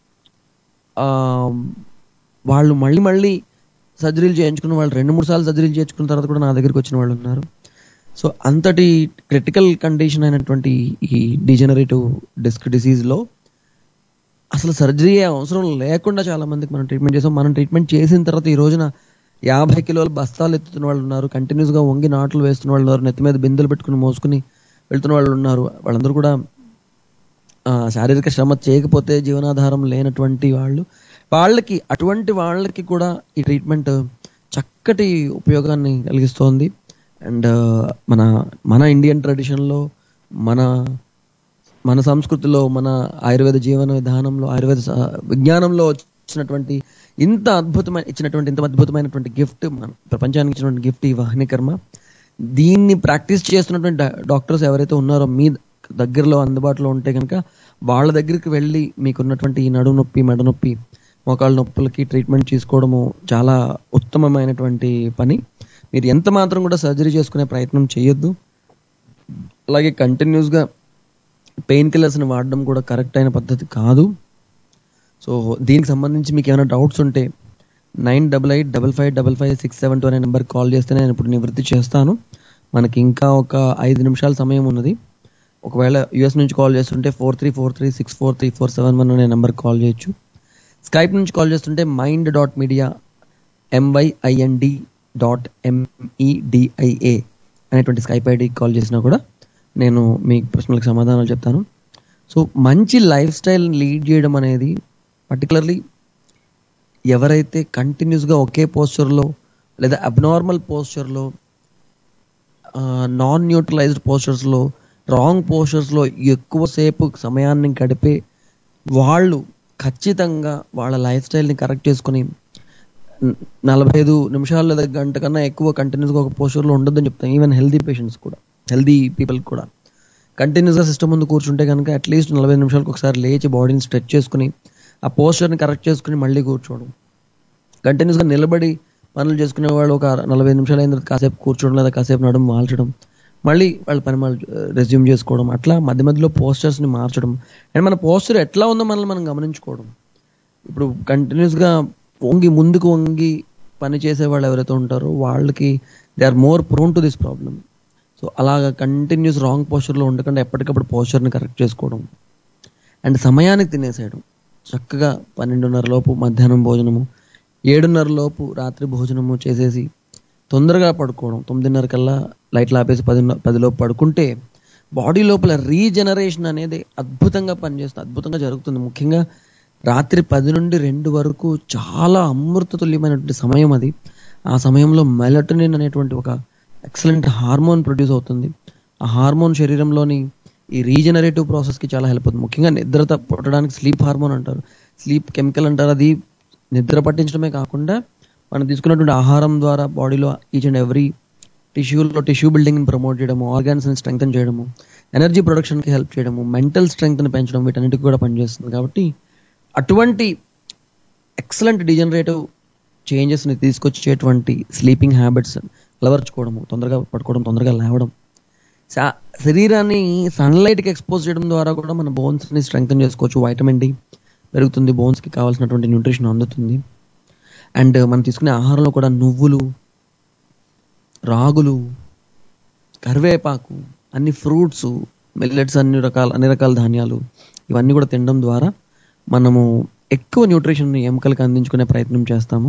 S2: ఆ, వాళ్ళు మళ్ళీ మళ్ళీ సర్జరీలు చేయించుకున్న వాళ్ళు రెండు మూడు సార్లు సర్జరీలు చేయించుకున్న తర్వాత కూడా నా దగ్గరికి వచ్చిన వాళ్ళు ఉన్నారు సో అంతటి క్రిటికల్ కండిషన్ అయినటువంటి ఈ డిజనరేటివ్ డిస్క్ డిసీజ్ లో అసలు సర్జరీ అవసరం లేకుండా చాలా మందికి మనం ట్రీట్మెంట్ చేసాం మనం ట్రీట్మెంట్ చేసిన తర్వాత ఈ రోజున యాభై కిలోల బస్తాలు ఎత్తుతున్న వాళ్ళు ఉన్నారు కంటిన్యూస్ గా వంగి నాట్లు వేస్తున్న వాళ్ళు ఉన్నారు నెత్తి మీద బిందెలు పెట్టుకుని మోసుకుని వెళ్తున్న వాళ్ళు ఉన్నారు వాళ్ళందరూ కూడా ఆ, శారీరక శ్రమ చేయకపోతే జీవనాధారం లేనటువంటి వాళ్ళు వాళ్ళకి అటువంటి వాళ్ళకి కూడా ఈ ట్రీట్మెంట్ చక్కటి ఉపయోగాన్ని కలిగిస్తోంది అండ్ మన మన ఇండియన్ ట్రెడిషన్లో మన మన సంస్కృతిలో మన ఆయుర్వేద జీవన విధానంలో ఆయుర్వేద స- విజ్ఞానంలో వచ్చినటువంటి ఇంత అద్భుతమైన ఇచ్చినటువంటి ఇంత అద్భుతమైనటువంటి గిఫ్ట్ మన ప్రపంచానికి ఇచ్చినటువంటి గిఫ్ట్ ఈ వాహిని కర్మ దీన్ని ప్రాక్టీస్ చేస్తున్నటువంటి డా- డాక్టర్స్ ఎవరైతే ఉన్నారో మీ దగ్గరలో అందుబాటులో ఉంటే కనుక వాళ్ళ దగ్గరికి వెళ్ళి మీకున్నటువంటి ఈ నడుము నొప్పి మెడ నొప్పి మోకాళ్ళ నొప్పులకి ట్రీట్మెంట్ తీసుకోవడము చాలా ఉత్తమమైనటువంటి పని మీరు ఎంత మాత్రం కూడా సర్జరీ చేసుకునే ప్రయత్నం చేయొద్దు అలాగే కంటిన్యూస్ గా పెయిన్ కిల్లర్స్ ని వాడడం కూడా కరెక్ట్ అయిన పద్ధతి కాదు సో దీనికి సంబంధించి మీకు ఏమైనా డౌట్స్ ఉంటే nine double eight double five double five six seven two అనే నెంబర్కి కాల్ చేస్తే నేను ఇప్పుడు నివృత్తి చేస్తాను మనకి ఇంకా ఒక ఐదు నిమిషాల సమయం ఉన్నది ఒకవేళ యుఎస్ నుంచి కాల్ చేస్తుంటే four three four three six four three four seven one అనే నెంబర్కి కాల్ చేయొచ్చు స్కైప్ నుంచి కాల్ చేస్తుంటే mind dot media M Y I N D dot M E D I A అనేటువంటి స్కైప్ ఐడి కాల్ చేసినా కూడా నేను మీ ప్రశ్నలకు సమాధానాలు చెప్తాను సో మంచి లైఫ్ స్టైల్ లీడ్ చేయడం అనేది పర్టికులర్లీ ఎవరైతే కంటిన్యూస్గా ఒకే పోస్చర్లో లేదా అబ్నార్మల్ పోస్చర్లో నాన్ న్యూట్రలైజ్డ్ పోస్చర్స్లో రాంగ్ పోస్చర్స్లో ఎక్కువసేపు సమయాన్ని గడిపే వాళ్ళు ఖచ్చితంగా వాళ్ళ లైఫ్ స్టైల్ని కరెక్ట్ చేసుకుని న- నలభై ఐదు నిమిషాలు లేదా గంట కన్నా ఎక్కువ కంటిన్యూస్గా ఒక పోస్చర్లో ఉండొద్దని చెప్తాను ఈవెన్ హెల్దీ పేషెంట్స్ కూడా హెల్దీ పీపుల్ కూడా కంటిన్యూస్గా సిస్టమ్ ముందు కూర్చుంటే కనుక అట్లీస్ట్ నలభై నిమిషాలకు ఒకసారి లేచి బాడీని స్ట్రెచ్ చేసుకుని ఆ పోస్చర్ని కరెక్ట్ చేసుకుని మళ్ళీ కూర్చోవడం కంటిన్యూస్గా నిలబడి పనులు చేసుకునే వాళ్ళు ఒక నలభై నిమిషాలు అయిన తర్వాత కాసేపు కూర్చోవడం లేదా కాసేపు నడుము వాల్చడం మళ్ళీ వాళ్ళ పని వాళ్ళు రెజ్యూమ్ చేసుకోవడం అట్లా మధ్య మధ్యలో postures ని మార్చడం అండ్ మన పోస్చర్ ఎట్లా ఉందో మనల్ని మనం గమనించుకోవడం ఇప్పుడు కంటిన్యూస్గా వంగి ముందుకు వంగి పని చేసే వాళ్ళు ఎవరైతే ఉంటారో వాళ్ళకి they are more prone to this problem so అలాగా కంటిన్యూస్ రాంగ్ పోస్చర్లో ఉండకుండా ఎప్పటికప్పుడు పోస్చర్ని కరెక్ట్ చేసుకోవడం అండ్ సమయానికి తినేసేయడం చక్కగా పన్నెండున్నర లోపు మధ్యాహ్నం భోజనము ఏడున్నర లోపు రాత్రి భోజనము చేసేసి తొందరగా పడుకోవడం తొమ్మిదిన్నర కల్లా లైట్లు ఆపేసి పది పదిలోపు పడుకుంటే బాడీ లోపల రీజనరేషన్ అనేది అద్భుతంగా పనిచేస్తుంది అద్భుతంగా జరుగుతుంది ముఖ్యంగా రాత్రి పది నుండి రెండు వరకు చాలా అమృత తుల్యమైనటువంటి సమయం అది ఆ సమయంలో మెలటనిన్ అనేటువంటి ఒక ఎక్సలెంట్ హార్మోన్ ప్రొడ్యూస్ అవుతుంది ఆ హార్మోన్ శరీరంలోని ఈ రీజనరేటివ్ ప్రాసెస్కి చాలా హెల్ప్ అవుతుంది ముఖ్యంగా నిద్ర పుట్టడానికి స్లీప్ హార్మోన్ అంటారు స్లీప్ కెమికల్ అంటారు అది నిద్ర పట్టించడమే కాకుండా మనం తీసుకున్నటువంటి ఆహారం ద్వారా బాడీలో ఈచ్ అండ్ ఎవ్రీ టిష్యూలో టిష్యూ బిల్డింగ్ని ప్రమోట్ చేయడము ఆర్గాన్స్ని స్ట్రెంగ్తన్ చేయడము ఎనర్జీ ప్రొడక్షన్కి హెల్ప్ చేయడము మెంటల్ స్ట్రెంగ్త్ని పెంచడం వీటన్నిటికి కూడా పనిచేస్తుంది కాబట్టి అటువంటి ఎక్సలెంట్ డిజనరేటివ్ చేంజెస్ని తీసుకొచ్చేటువంటి స్లీపింగ్ హ్యాబిట్స్ అలవర్చుకోవడము తొందరగా పడుకోవడం తొందరగా లేవడం శా- శరీరాన్ని సన్లైట్కి ఎక్స్పోజ్ చేయడం ద్వారా కూడా మన బోన్స్ని స్ట్రెంగ్తన్ చేసుకోవచ్చు వైటమిన్ డి పెరుగుతుంది బోన్స్కి కావాల్సినటువంటి న్యూట్రిషన్ అందుతుంది అండ్ మనం తీసుకునే ఆహారంలో కూడా నువ్వులు రాగులు కరివేపాకు అన్ని ఫ్రూట్స్ మిల్లెట్స్ అన్ని రకాల అన్ని రకాల ధాన్యాలు ఇవన్నీ కూడా తినడం ద్వారా మనము ఎక్కువ న్యూట్రిషన్ని ఎముకలకు అందించుకునే ప్రయత్నం చేస్తాము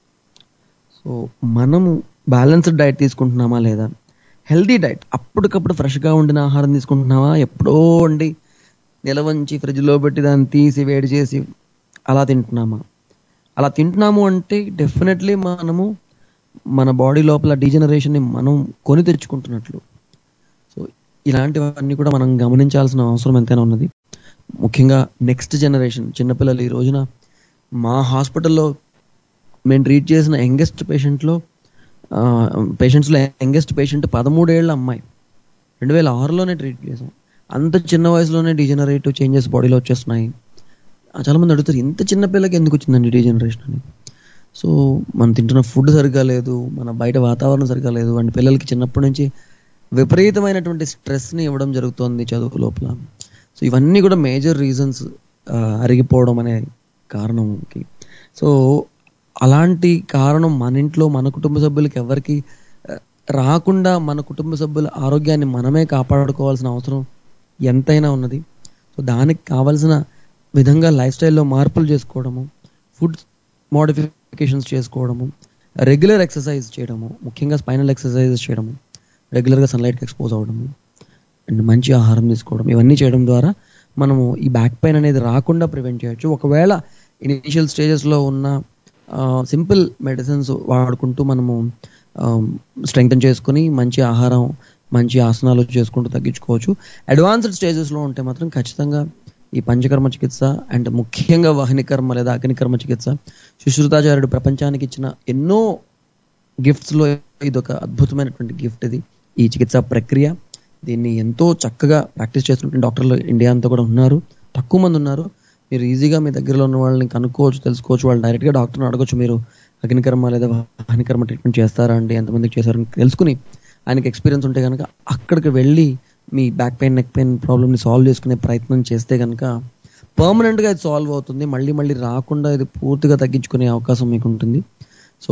S2: సో మనము బ్యాలెన్స్డ్ డైట్ తీసుకుంటున్నామా లేదా హెల్దీ డైట్ అప్పటికప్పుడు ఫ్రెష్గా ఉండిన ఆహారం తీసుకుంటున్నామా ఎప్పుడో వండి నిలవంచి ఫ్రిడ్జ్లో పెట్టి దాన్ని తీసి వేడి చేసి అలా తింటున్నామా అలా తింటున్నాము అంటే డెఫినెట్లీ మనము మన బాడీ లోపల డీజనరేషన్ని మనం కొని తెచ్చుకుంటున్నట్లు సో ఇలాంటివన్నీ కూడా మనం గమనించాల్సిన అవసరం ఎంతైనా ఉన్నది ముఖ్యంగా నెక్స్ట్ జనరేషన్ చిన్నపిల్లలు ఈ రోజున మా హాస్పిటల్లో మేము ట్రీట్ చేసిన యంగెస్ట్ పేషెంట్లో పేషెంట్స్లో యంగెస్ట్ పేషెంట్ పదమూడేళ్ల అమ్మాయి రెండు వేల ఆరులోనే ట్రీట్ చేసాం అంత చిన్న వయసులోనే డిజనరేటివ్ చేంజెస్ బాడీలో వచ్చేస్తున్నాయి ఆ, చాలా మంది అడుగుతారు ఇంత చిన్న పిల్లకి ఎందుకు వచ్చిందండి డీజనరేషన్ అని సో మనం తింటున్న ఫుడ్ సరిగ్గా లేదు మన బయట వాతావరణం సరిగ్గా లేదు అండ్ పిల్లలకి చిన్నప్పటి నుంచి విపరీతమైనటువంటి స్ట్రెస్ని ఇవ్వడం జరుగుతోంది చదువు లోపల సో ఇవన్నీ కూడా మేజర్ రీజన్స్ అరిగిపోవడం అనే కారణంకి సో అలాంటి కారణం మన ఇంట్లో మన కుటుంబ సభ్యులకి ఎవరికి ఆ, రాకుండా మన కుటుంబ సభ్యుల ఆరోగ్యాన్ని మనమే కాపాడుకోవాల్సిన అవసరం ఎంతైనా ఉన్నది సో దానికి కావాల్సిన విధంగా లైఫ్ స్టైల్లో మార్పులు చేసుకోవడము ఫుడ్ మోడిఫికేషన్స్ చేసుకోవడము రెగ్యులర్ ఎక్సర్సైజ్ చేయడము ముఖ్యంగా స్పైనల్ ఎక్సర్సైజెస్ చేయడము రెగ్యులర్గా సన్లైట్కి ఎక్స్పోజ్ అవ్వడము అండ్ మంచి ఆహారం తీసుకోవడం ఇవన్నీ చేయడం ద్వారా మనము ఈ బ్యాక్ పెయిన్ అనేది రాకుండా ప్రివెంట్ చేయొచ్చు ఒకవేళ ఇనిషియల్ స్టేజెస్లో ఉన్న సింపుల్ మెడిసిన్స్ వాడుకుంటూ మనము స్ట్రెంగ్తన్ చేసుకుని మంచి ఆహారం మంచి ఆసనాలు చేసుకుంటూ తగ్గించుకోవచ్చు అడ్వాన్స్డ్ స్టేజెస్లో ఉంటే మాత్రం ఖచ్చితంగా ఈ పంచకర్మ చికిత్స అండ్ ముఖ్యంగా వాహినికర్మ లేదా అగ్నికర్మ చికిత్స సుశ్రుతాచార్యుడు ప్రపంచానికి ఇచ్చిన ఎన్నో గిఫ్ట్స్ లో ఇది ఒక అద్భుతమైనటువంటి గిఫ్ట్ ఇది ఈ చికిత్సా ప్రక్రియ దీన్ని ఎంతో చక్కగా ప్రాక్టీస్ చేస్తున్నటువంటి డాక్టర్లు ఇండియా అంతా కూడా ఉన్నారు తక్కువ మంది ఉన్నారు మీరు ఈజీగా మీ దగ్గరలో ఉన్న వాళ్ళని కనుక్కోవచ్చు తెలుసుకోవచ్చు వాళ్ళు డైరెక్ట్గా డాక్టర్ని అడగొచ్చు మీరు అగ్నికర్మ లేదా వాహనికర్మ ట్రీట్మెంట్ చేస్తారా అండి ఎంతమందికి చేశారని తెలుసుకుని ఆయనకి ఎక్స్పీరియన్స్ ఉంటే కనుక అక్కడికి వెళ్ళి మీ బ్యాక్ పెయిన్ నెక్ పెయిన్ ప్రాబ్లమ్ని సాల్వ్ చేసుకునే ప్రయత్నం చేస్తే కనుక పర్మనెంట్గా ఇది సాల్వ్ అవుతుంది మళ్ళీ మళ్ళీ రాకుండా ఇది పూర్తిగా తగ్గించుకునే అవకాశం మీకు ఉంటుంది సో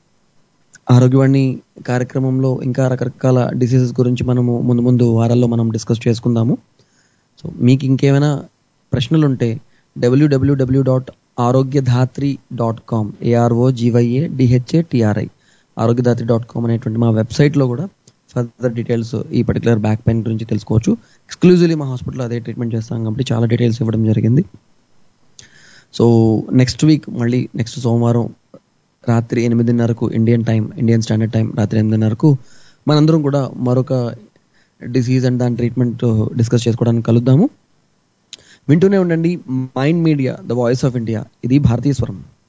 S2: ఆరోగ్యవాణి కార్యక్రమంలో ఇంకా రకరకాల డిసీజెస్ గురించి మనము ముందు ముందు వారాల్లో మనం డిస్కస్ చేసుకుందాము సో మీకు ఇంకేమైనా ప్రశ్నలు ఉంటే డబ్ల్యూడబ్ల్యూడబ్ల్యూ dot Arogyadhatri dot com ARO GYA DHA TRI Arogyadhatri dot com అనేటువంటి మా వెబ్సైట్లో కూడా ఫర్దర్ డీటెయిల్స్ ఈ పర్టికులర్ బ్యాక్ పెయిన్ గురించి తెలుసుకోవచ్చు ఎక్స్క్లూజివ్లీ మా హాస్పిటల్లో అదే ట్రీట్మెంట్ చేస్తాం కాబట్టి చాలా డీటెయిల్స్ ఇవ్వడం జరిగింది సో నెక్స్ట్ వీక్ మళ్ళీ నెక్స్ట్ సోమవారం రాత్రి ఎనిమిదిన్నరకు Indian time Indian standard time రాత్రి ఎనిమిదిన్నరకు మనందరం కూడా మరొక డిసీజ్ అండ్ దాని ట్రీట్మెంట్ డిస్కస్ చేసుకోవడానికి కలుద్దాము వింటూనే ఉండండి mind media the voice of India ఇది భారతీయ స్వరం